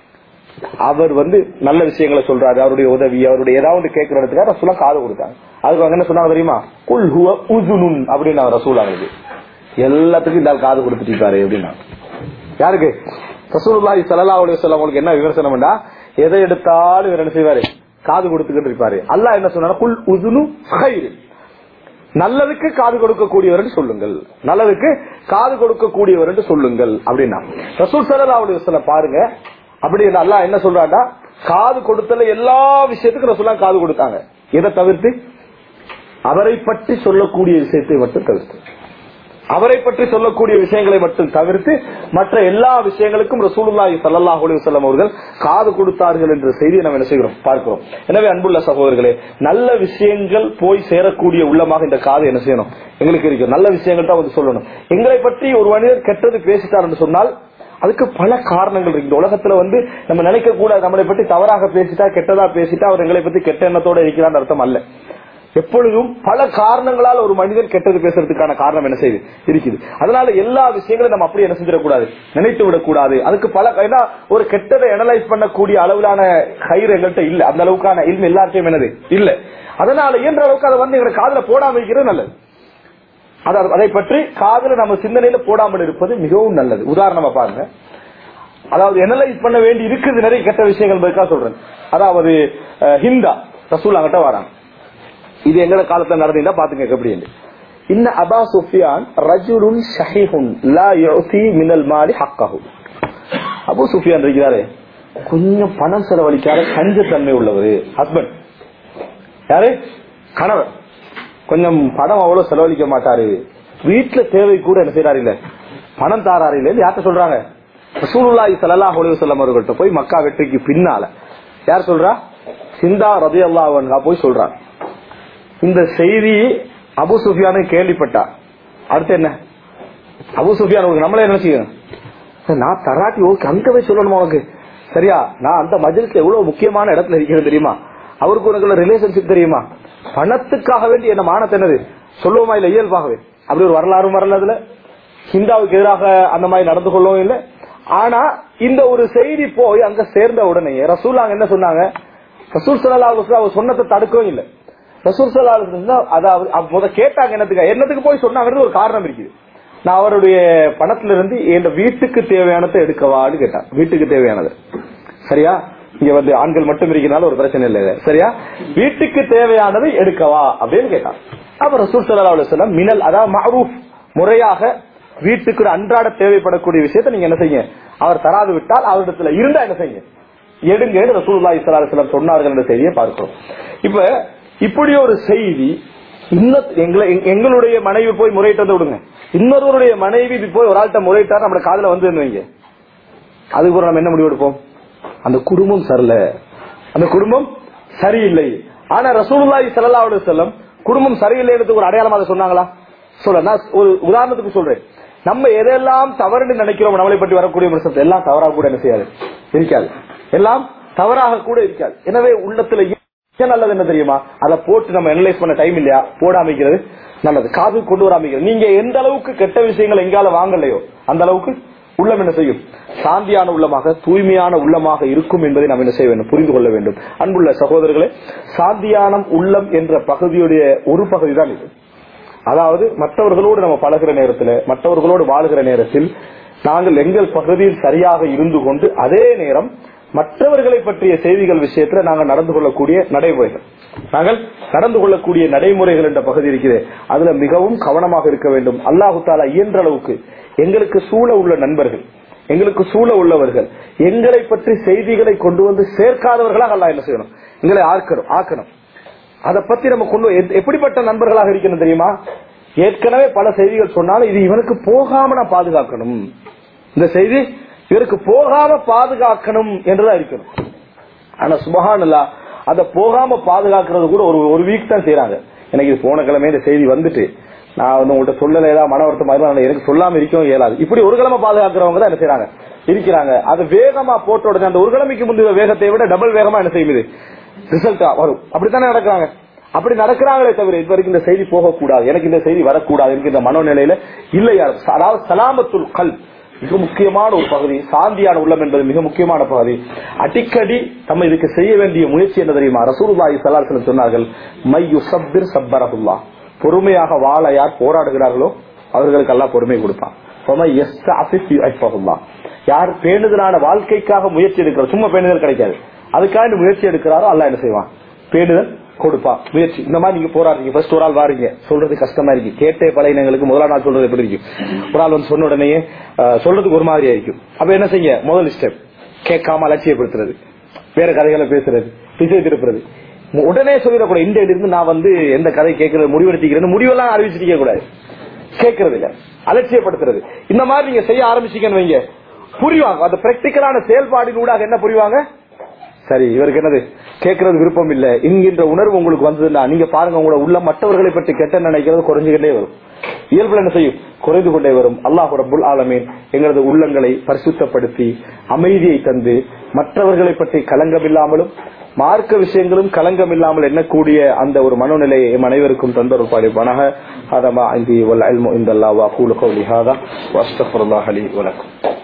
அவர் வந்து நல்ல விஷயங்களை சொல்றாரு அவருடைய உதவி அவருடைய ஏதாவது கேட்கிற இடத்துக்கு ரசூலா காது கொடுத்தாங்க அதுக்கு அவங்க என்ன சொன்னாங்க தெரியுமா குல் ஹுவ உசுனுன் அப்படின்னு ரசூல் ஆகுது எல்லாத்துக்கும் இந்த ஆள் காது கொடுத்துட்டு இருக்காரு அப்படின்னா யாருக்கு ரசூலுல்லாஹி ஸல்லல்லாஹு அலைஹி வஸல்லம் உங்களுக்கு என்ன விமர்சனம்னா எதை எடுத்தாலும் இவர் என்ன செய்வாரு காது கொடுத்துக்கிட்டு இருப்பாரு அல்லாஹ் என்ன சொன்னா குல் உசுனு ஹைர் நல்லதுக்கு காது கொடுக்கக்கூடியவர் என்று சொல்லுங்கள் நல்லதுக்கு காது கொடுக்கக்கூடியவர் என்று சொல்லுங்கள் அப்படின்னா ரசூல் ஸல்லல்லாஹு அலைஹி வஸல்லம் பாருங்க அப்படி அல்லாஹ் என்ன சொல்றாண்டா காது கொடுத்தல எல்லா விஷயத்துக்கும் ரசூலா காது கொடுத்தாங்க எதை தவிர்த்து அவரை பற்றி சொல்லக்கூடிய விஷயத்தை மட்டும் தவிர்த்து அவரை பற்றி சொல்லக்கூடிய விஷயங்களை மட்டும் தவிர்த்து மற்ற எல்லா விஷயங்களுக்கும் ரசூலுல்லாஹி ஸல்லல்லாஹு அலைஹி வஸல்லம் அவர்கள் காது கொடுத்தார்கள் என்ற செய்தியை நாம் என்ன செய்கிறோம் பார்க்கிறோம் எனவே அன்புள்ள சகோதரர்களே நல்ல விஷயங்கள் போய் சேரக்கூடிய உள்ளமாக இந்த காது என்ன செய்யணும் எங்களுக்கு இருக்கும் நல்ல விஷயங்கள் தான் வந்து சொல்லணும் எங்களை பற்றி ஒரு மனிதர் கெட்டது பேசிட்டார் என்று சொன்னால் அதுக்கு பல காரணங்கள் இருக்கு இந்த உலகத்துல வந்து நம்ம நினைக்க கூடாது நம்மளை பற்றி தவறாக பேசிட்டா கெட்டதா பேசிட்டா அவர் எங்களை பத்தி கெட்ட எண்ணத்தோட இருக்கிறான்னு அர்த்தம் அல்ல எப்பொழுதும் பல காரணங்களால் ஒரு மனிதன் கெட்டது பேசுறதுக்கான காரணம் என்ன செய்யுது இருக்குது அதனால எல்லா விஷயங்களும் நம்ம அப்படி என்ன செஞ்சிடக்கூடாது நினைத்து விடக்கூடாது அதுக்கு பல ஏன்னா ஒரு கெட்டதை அனலைஸ் பண்ணக்கூடிய அளவிலான கயிறு எங்கள்கிட்ட இல்ல அந்த அளவுக்கான இல்மு எல்லார்ட்டையும் என்னது இல்ல அதனால இயன்ற அளவுக்கு அதை வந்து எங்களை காதுல போடாம வைக்கிறது நல்லது அத- அதை பற்றி காதுல நம்ம சிந்தனையில போடாமல் இருப்பது மிகவும் நல்லது உதாரணமா பாருங்க அதாவது அனலைஸ் பண்ண வேண்டி இருக்குது நிறைய கெட்ட விஷயங்கள் என்பதுக்காக சொல்றேன் அதாவது அஹ், ஹிந்தா ரசூல் அங்கிட்ட வராங்க இது எங்கட காலத்துல நடந்தீங்கன்னா பாத்துங்க எப்படி இன்ன அபா சுஃபியான் ரஜுலுன் ஷஹீஹுன் லா யுதி மினல் மாலி ஹக்கஹு அபு சுஃபியான் இருக்கிறாரே கொஞ்சம் பணம் செலவழிக்காத கஞ்சத்தன்மை உள்ளவர் ஹஸ்பண்ட் யாரு கணவர் கொஞ்சம் பணம் அவ்வளவு செலவழிக்க மாட்டாரு வீட்டுல தேவை கூட என்ன செய்யறாரு இல்ல பணம் தாராரு இல்ல யார்கிட்ட சொல்றாங்க ரசூலுல்லாஹி ஸல்லல்லாஹு அலைஹி வஸல்லம் அவர்கள்ட்ட போய் மக்கா வெற்றிக்கு பின்னால யார் சொல்றா சிந்தா ரலியல்லாஹு அன்ஹா போய் சொல்றாங்க இந்த செய்தி அபு சுஃபியானு கேள்விப்பட்டா அடுத்து என்ன அபு சுஃபியான் உனக்கு நம்மளே என்ன செய்யும் சரி, நான் தராட்டி ஓகே அங்க போய் சொல்லணுமா உனக்கு சரியா நான் அந்த மஜிலுக்கு எவ்வளவு முக்கியமான இடத்துல இருக்கிறேன் தெரியுமா அவருக்கு உனக்குள்ள ரிலேஷன்ஷிப் தெரியுமா பணத்துக்காக வேண்டி என்ன மானத்தை என்னது சொல்லுவோமா இல்ல இயல்பாகவே அப்படி ஒரு வரலாறும் வரல அதுல ஹிந்தாவுக்கு எதிராக அந்த மாதிரி நடந்து கொள்ளவும் இல்லை ஆனா இந்த ஒரு செய்தி போய் அங்க சேர்ந்த உடனே ரசூல் அங்க என்ன சொன்னாங்க ரசூல் சல்லா அவர் சொன்னதை தடுக்கவும் இல்லை ரசூல் சல்லா அதாவது அவ முத கேட்டாங்க என்னத்துக்கு என்னத்துக்கு போய் சொன்னாங்கிறது ஒரு காரணம் இருக்குது நான் அவருடைய பணத்துல இருந்து என் வீட்டுக்கு தேவையானதை எடுக்கவான்னு கேட்டான் வீட்டுக்கு தேவையானது சரியா இங்க வந்து ஆண்கள் மட்டும் இருக்கிறனால ஒரு பிரச்சனை இல்லை இது. சரியா வீட்டுக்கு தேவையானதை எடுக்கவா அப்படின்னு கேட்டான் அப்ப ரசூல் சல்லா அலுவலம் மினல் அதாவது மரூஃப் முறையாக வீட்டுக்கு அன்றாட தேவைப்படக்கூடிய விஷயத்தை நீங்க என்ன செய்யுங்க அவர் தராது விட்டால் அவரிடத்துல இருந்தா என்ன செய்யுங்க எடுங்க ரசூலுல்லாஹி ஸல்லல்லாஹு அலைஹி வஸல்லம் சொன்னார்கள் என்ற செய்தியை பார்க்கிறோம் இப்ப இப்படி ஒரு செய்தி இன்னும் எங்களை எங்க- எங்களுடைய மனைவி போய் முறையிட்டு வந்து விடுங்க இன்னொருவருடைய மனைவி இப்படி போய் ஒரு ஆள்கிட்ட முறையிட்டார் நம்ம காதுல வந்து வைங்க அதுக்கு பிறகு நம்ம என்ன முடிவு எடுப்போம் அந்த குடும்பம் சரியில்ல அந்த குடும்பம் சரியில்லை ஆனா ரசூலுல்லாஹி ஸல்லல்லாஹு அலைஹி வஸல்லம் குடும்பம் சரியில்லைன்றதுக்கு ஒரு அடையாளமா அதை சொன்னாங்களா சொல்ல நான் ஒரு உதாரணத்துக்கு சொல்றேன் நம்ம எதெல்லாம் தவறுன்னு நினைக்கிறோம் நம்மளை பற்றி வரக்கூடிய விமர்சனத்தை எல்லாம் தவறாக கூட என்ன செய்யாது இருக்காது எல்லாம் தவறாக கூட இருக்காது எனவே உள்ளத்துல ஏன் நல்லது என்ன தெரியுமா அதை போட்டு நம்ம அனலைஸ் பண்ண டைம் இல்லையா போடாமிக்கிறது நல்லது காது கொண்டு வராமிக்கிறது நீங்க எந்த அளவுக்கு கெட்ட விஷயங்கள் எங்கால வாங்கலையோ அந்த அளவுக்கு உள்ளம் என்ன செய்யும் சாந்தியான உள்ளமாக தூய்மையான உள்ளமாக இருக்கும் என்பதை நாம் என்ன செய்ய வேண்டும் புரிந்து கொள்ள வேண்டும் அன்புள்ள சகோதரர்களே சாந்தியான உள்ளம் என்ற பகுதியுடைய ஒரு பகுதி தான் இது அதாவது மற்றவர்களோடு நம்ம பழகுற நேரத்தில் மற்றவர்களோடு வாழுகிற நேரத்தில் நாங்கள் எங்கள் பகுதியில் சரியாக இருந்து கொண்டு அதே நேரம் மற்றவர்களை பற்றிய செய்திகள் விஷயத்துல நாங்கள் நடந்து கொள்ளக்கூடிய நடைமுறைகள் நாங்கள் நடந்து கொள்ளக்கூடிய நடைமுறைகள் என்ற பகுதி இருக்குது அதுல மிகவும் கவனமாக இருக்க வேண்டும் அல்லாஹு தாலா இயன்ற அளவுக்கு எங்களுக்கு சூழ உள்ள நண்பர்கள் எங்களுக்கு சூழ உள்ளவர்கள் எங்களை பற்றி செய்திகளை கொண்டு வந்து சேர்க்காதவர்களாக அல்லாஹ் என்ன செய்யணும் எங்களை ஆக்கணும் ஆக்கணும் அதை பத்தி நம்ம கொண்டு வ- எத்- எப்படிப்பட்ட நண்பர்களாக இருக்கணும் தெரியுமா ஏற்கனவே பல செய்திகள் சொன்னாலும் இது இவனுக்கு போகாம நான் பாதுகாக்கணும் இந்த செய்தி இவருக்கு போகாம பாதுகாக்கணும் என்றுதான் இருக்கணும் ஆனா சுபஹானல்லா அத போகாம பாதுகாக்கிறது கூட ஒரு ஒரு வீக் தான் செய்யறாங்க எனக்கு இது போன கிழமை இந்த செய்தி வந்துட்டு நான் வந்து உங்கள்கிட்ட சொல்லல ஏதாவது மன வருத்தம் ஆயிரும், அதனால எனக்கு சொல்லாம இருக்கவும் இயலாது இப்படி ஒரு கிழமை பாதுகாக்கிறவங்க தான் என்ன செய்யறாங்க இருக்கிறாங்க அது வேகமா போட்ட உடனே அந்த ஒரு கிழமைக்கு முந்தைய வேகத்தை விட டபுள் வேகமா என்ன செய்யுது ரிசல்ட் வரும் அப்படித்தானே நடக்கிறாங்க அப்படி நடக்கிறாங்களே தவிர இது வரைக்கும் இந்த செய்தி போகக்கூடாது எனக்கு இந்த செய்தி வரக்கூடாது எனக்கு இந்த மனோநிலையில இல்லையா அதாவது சலாமத்துல் கல் மிக முக்கியமான ஒரு பகுதி சாந்தியான உள்ளம் என்பது மிக முக்கியமான பகுதி அடிக்கடி நம்ம இதுக்கு செய்ய வேண்டிய முயற்சி என்ன தெரியுமா ரசூலுல்லாஹி ஸல்லல்லாஹு அலைஹி சொன்னார்கள் மையு சப்பிர் சப்பரஹுல்லா பொறுமையாக வாழ யார் போராடுகிறார்களோ அவர்களுக்கு எல்லாம் பொறுமை கொடுப்பான் யார் பேணுதலான வாழ்க்கைக்காக முயற்சி எடுக்கிறார் சும்மா பேணுதல் கிடைக்காது அதுக்காக முயற்சி எடுக்கிறாரோ அல்ல என்ன செய்வான் பேணுதல் கொடுப்பா முயற்சி இந்த மாதிரி நீங்க போராடுறீங்க ஃபர்ஸ்ட் ஒரு ஆள் வாரீங்க சொல்றது கஷ்டமா இருக்கு கேட்டே பழையினங்களுக்கு முதலா நாள் சொல்றது எப்படி இருக்கும் ஒரு ஆள் வந்து சொன்ன உடனே சொல்றதுக்கு ஒரு மாதிரியா இருக்கும் அப்ப என்ன செய்ய முதல் ஸ்டெப் கேட்காம அலட்சியப்படுத்துறது வேற கதைகளை பேசுறது திசை திருப்புறது உடனே சொல்லிடக்கூட இந்த இருந்து நான் வந்து எந்த கதை கேட்கறது முடிவெடுத்திக்கிறேன்னு முடிவெல்லாம் அறிவிச்சிருக்க கூடாது கேட்கறது இல்ல அலட்சியப்படுத்துறது இந்த மாதிரி நீங்க செய்ய ஆரம்பிச்சீங்கன்னு வைங்க புரிவாங்க அந்த பிராக்டிக்கலான செயல்பாடின் ஊடாக என்ன புரிவாங்க சரி இவருக்கு என்னது கேட்கறது விருப்பம் இல்ல என்கின்ற உணர்வு உங்களுக்கு வந்ததுன்னா நீங்க பாருங்க உங்களோட உள்ள மற்றவர்களை பற்றி கெட்ட நினைக்கிறது குறைஞ்சுக்கிட்டே வரும் இயல்புல என்ன செய்யும் குறைந்து கொண்டே வரும் அல்லாஹ் ரபுல் ஆலமீன் எங்களது உள்ளங்களை பரிசுத்தப்படுத்தி அமைதியை தந்து மற்றவர்களை பற்றி களங்கம் இல்லாமலும் மார்க்க விஷயங்களும் களங்கம் இல்லாமல் எண்ணக்கூடிய அந்த ஒரு மனோநிலையை எம் அனைவருக்கும் தந்தொரு பாடிப்பானாக ஹதமா இந்தி வல் அல்மு இந்தல்லா வா கூலு கௌலி ஹாதா வஸ்தஃபுல்லாஹ் அலி வலக்கும்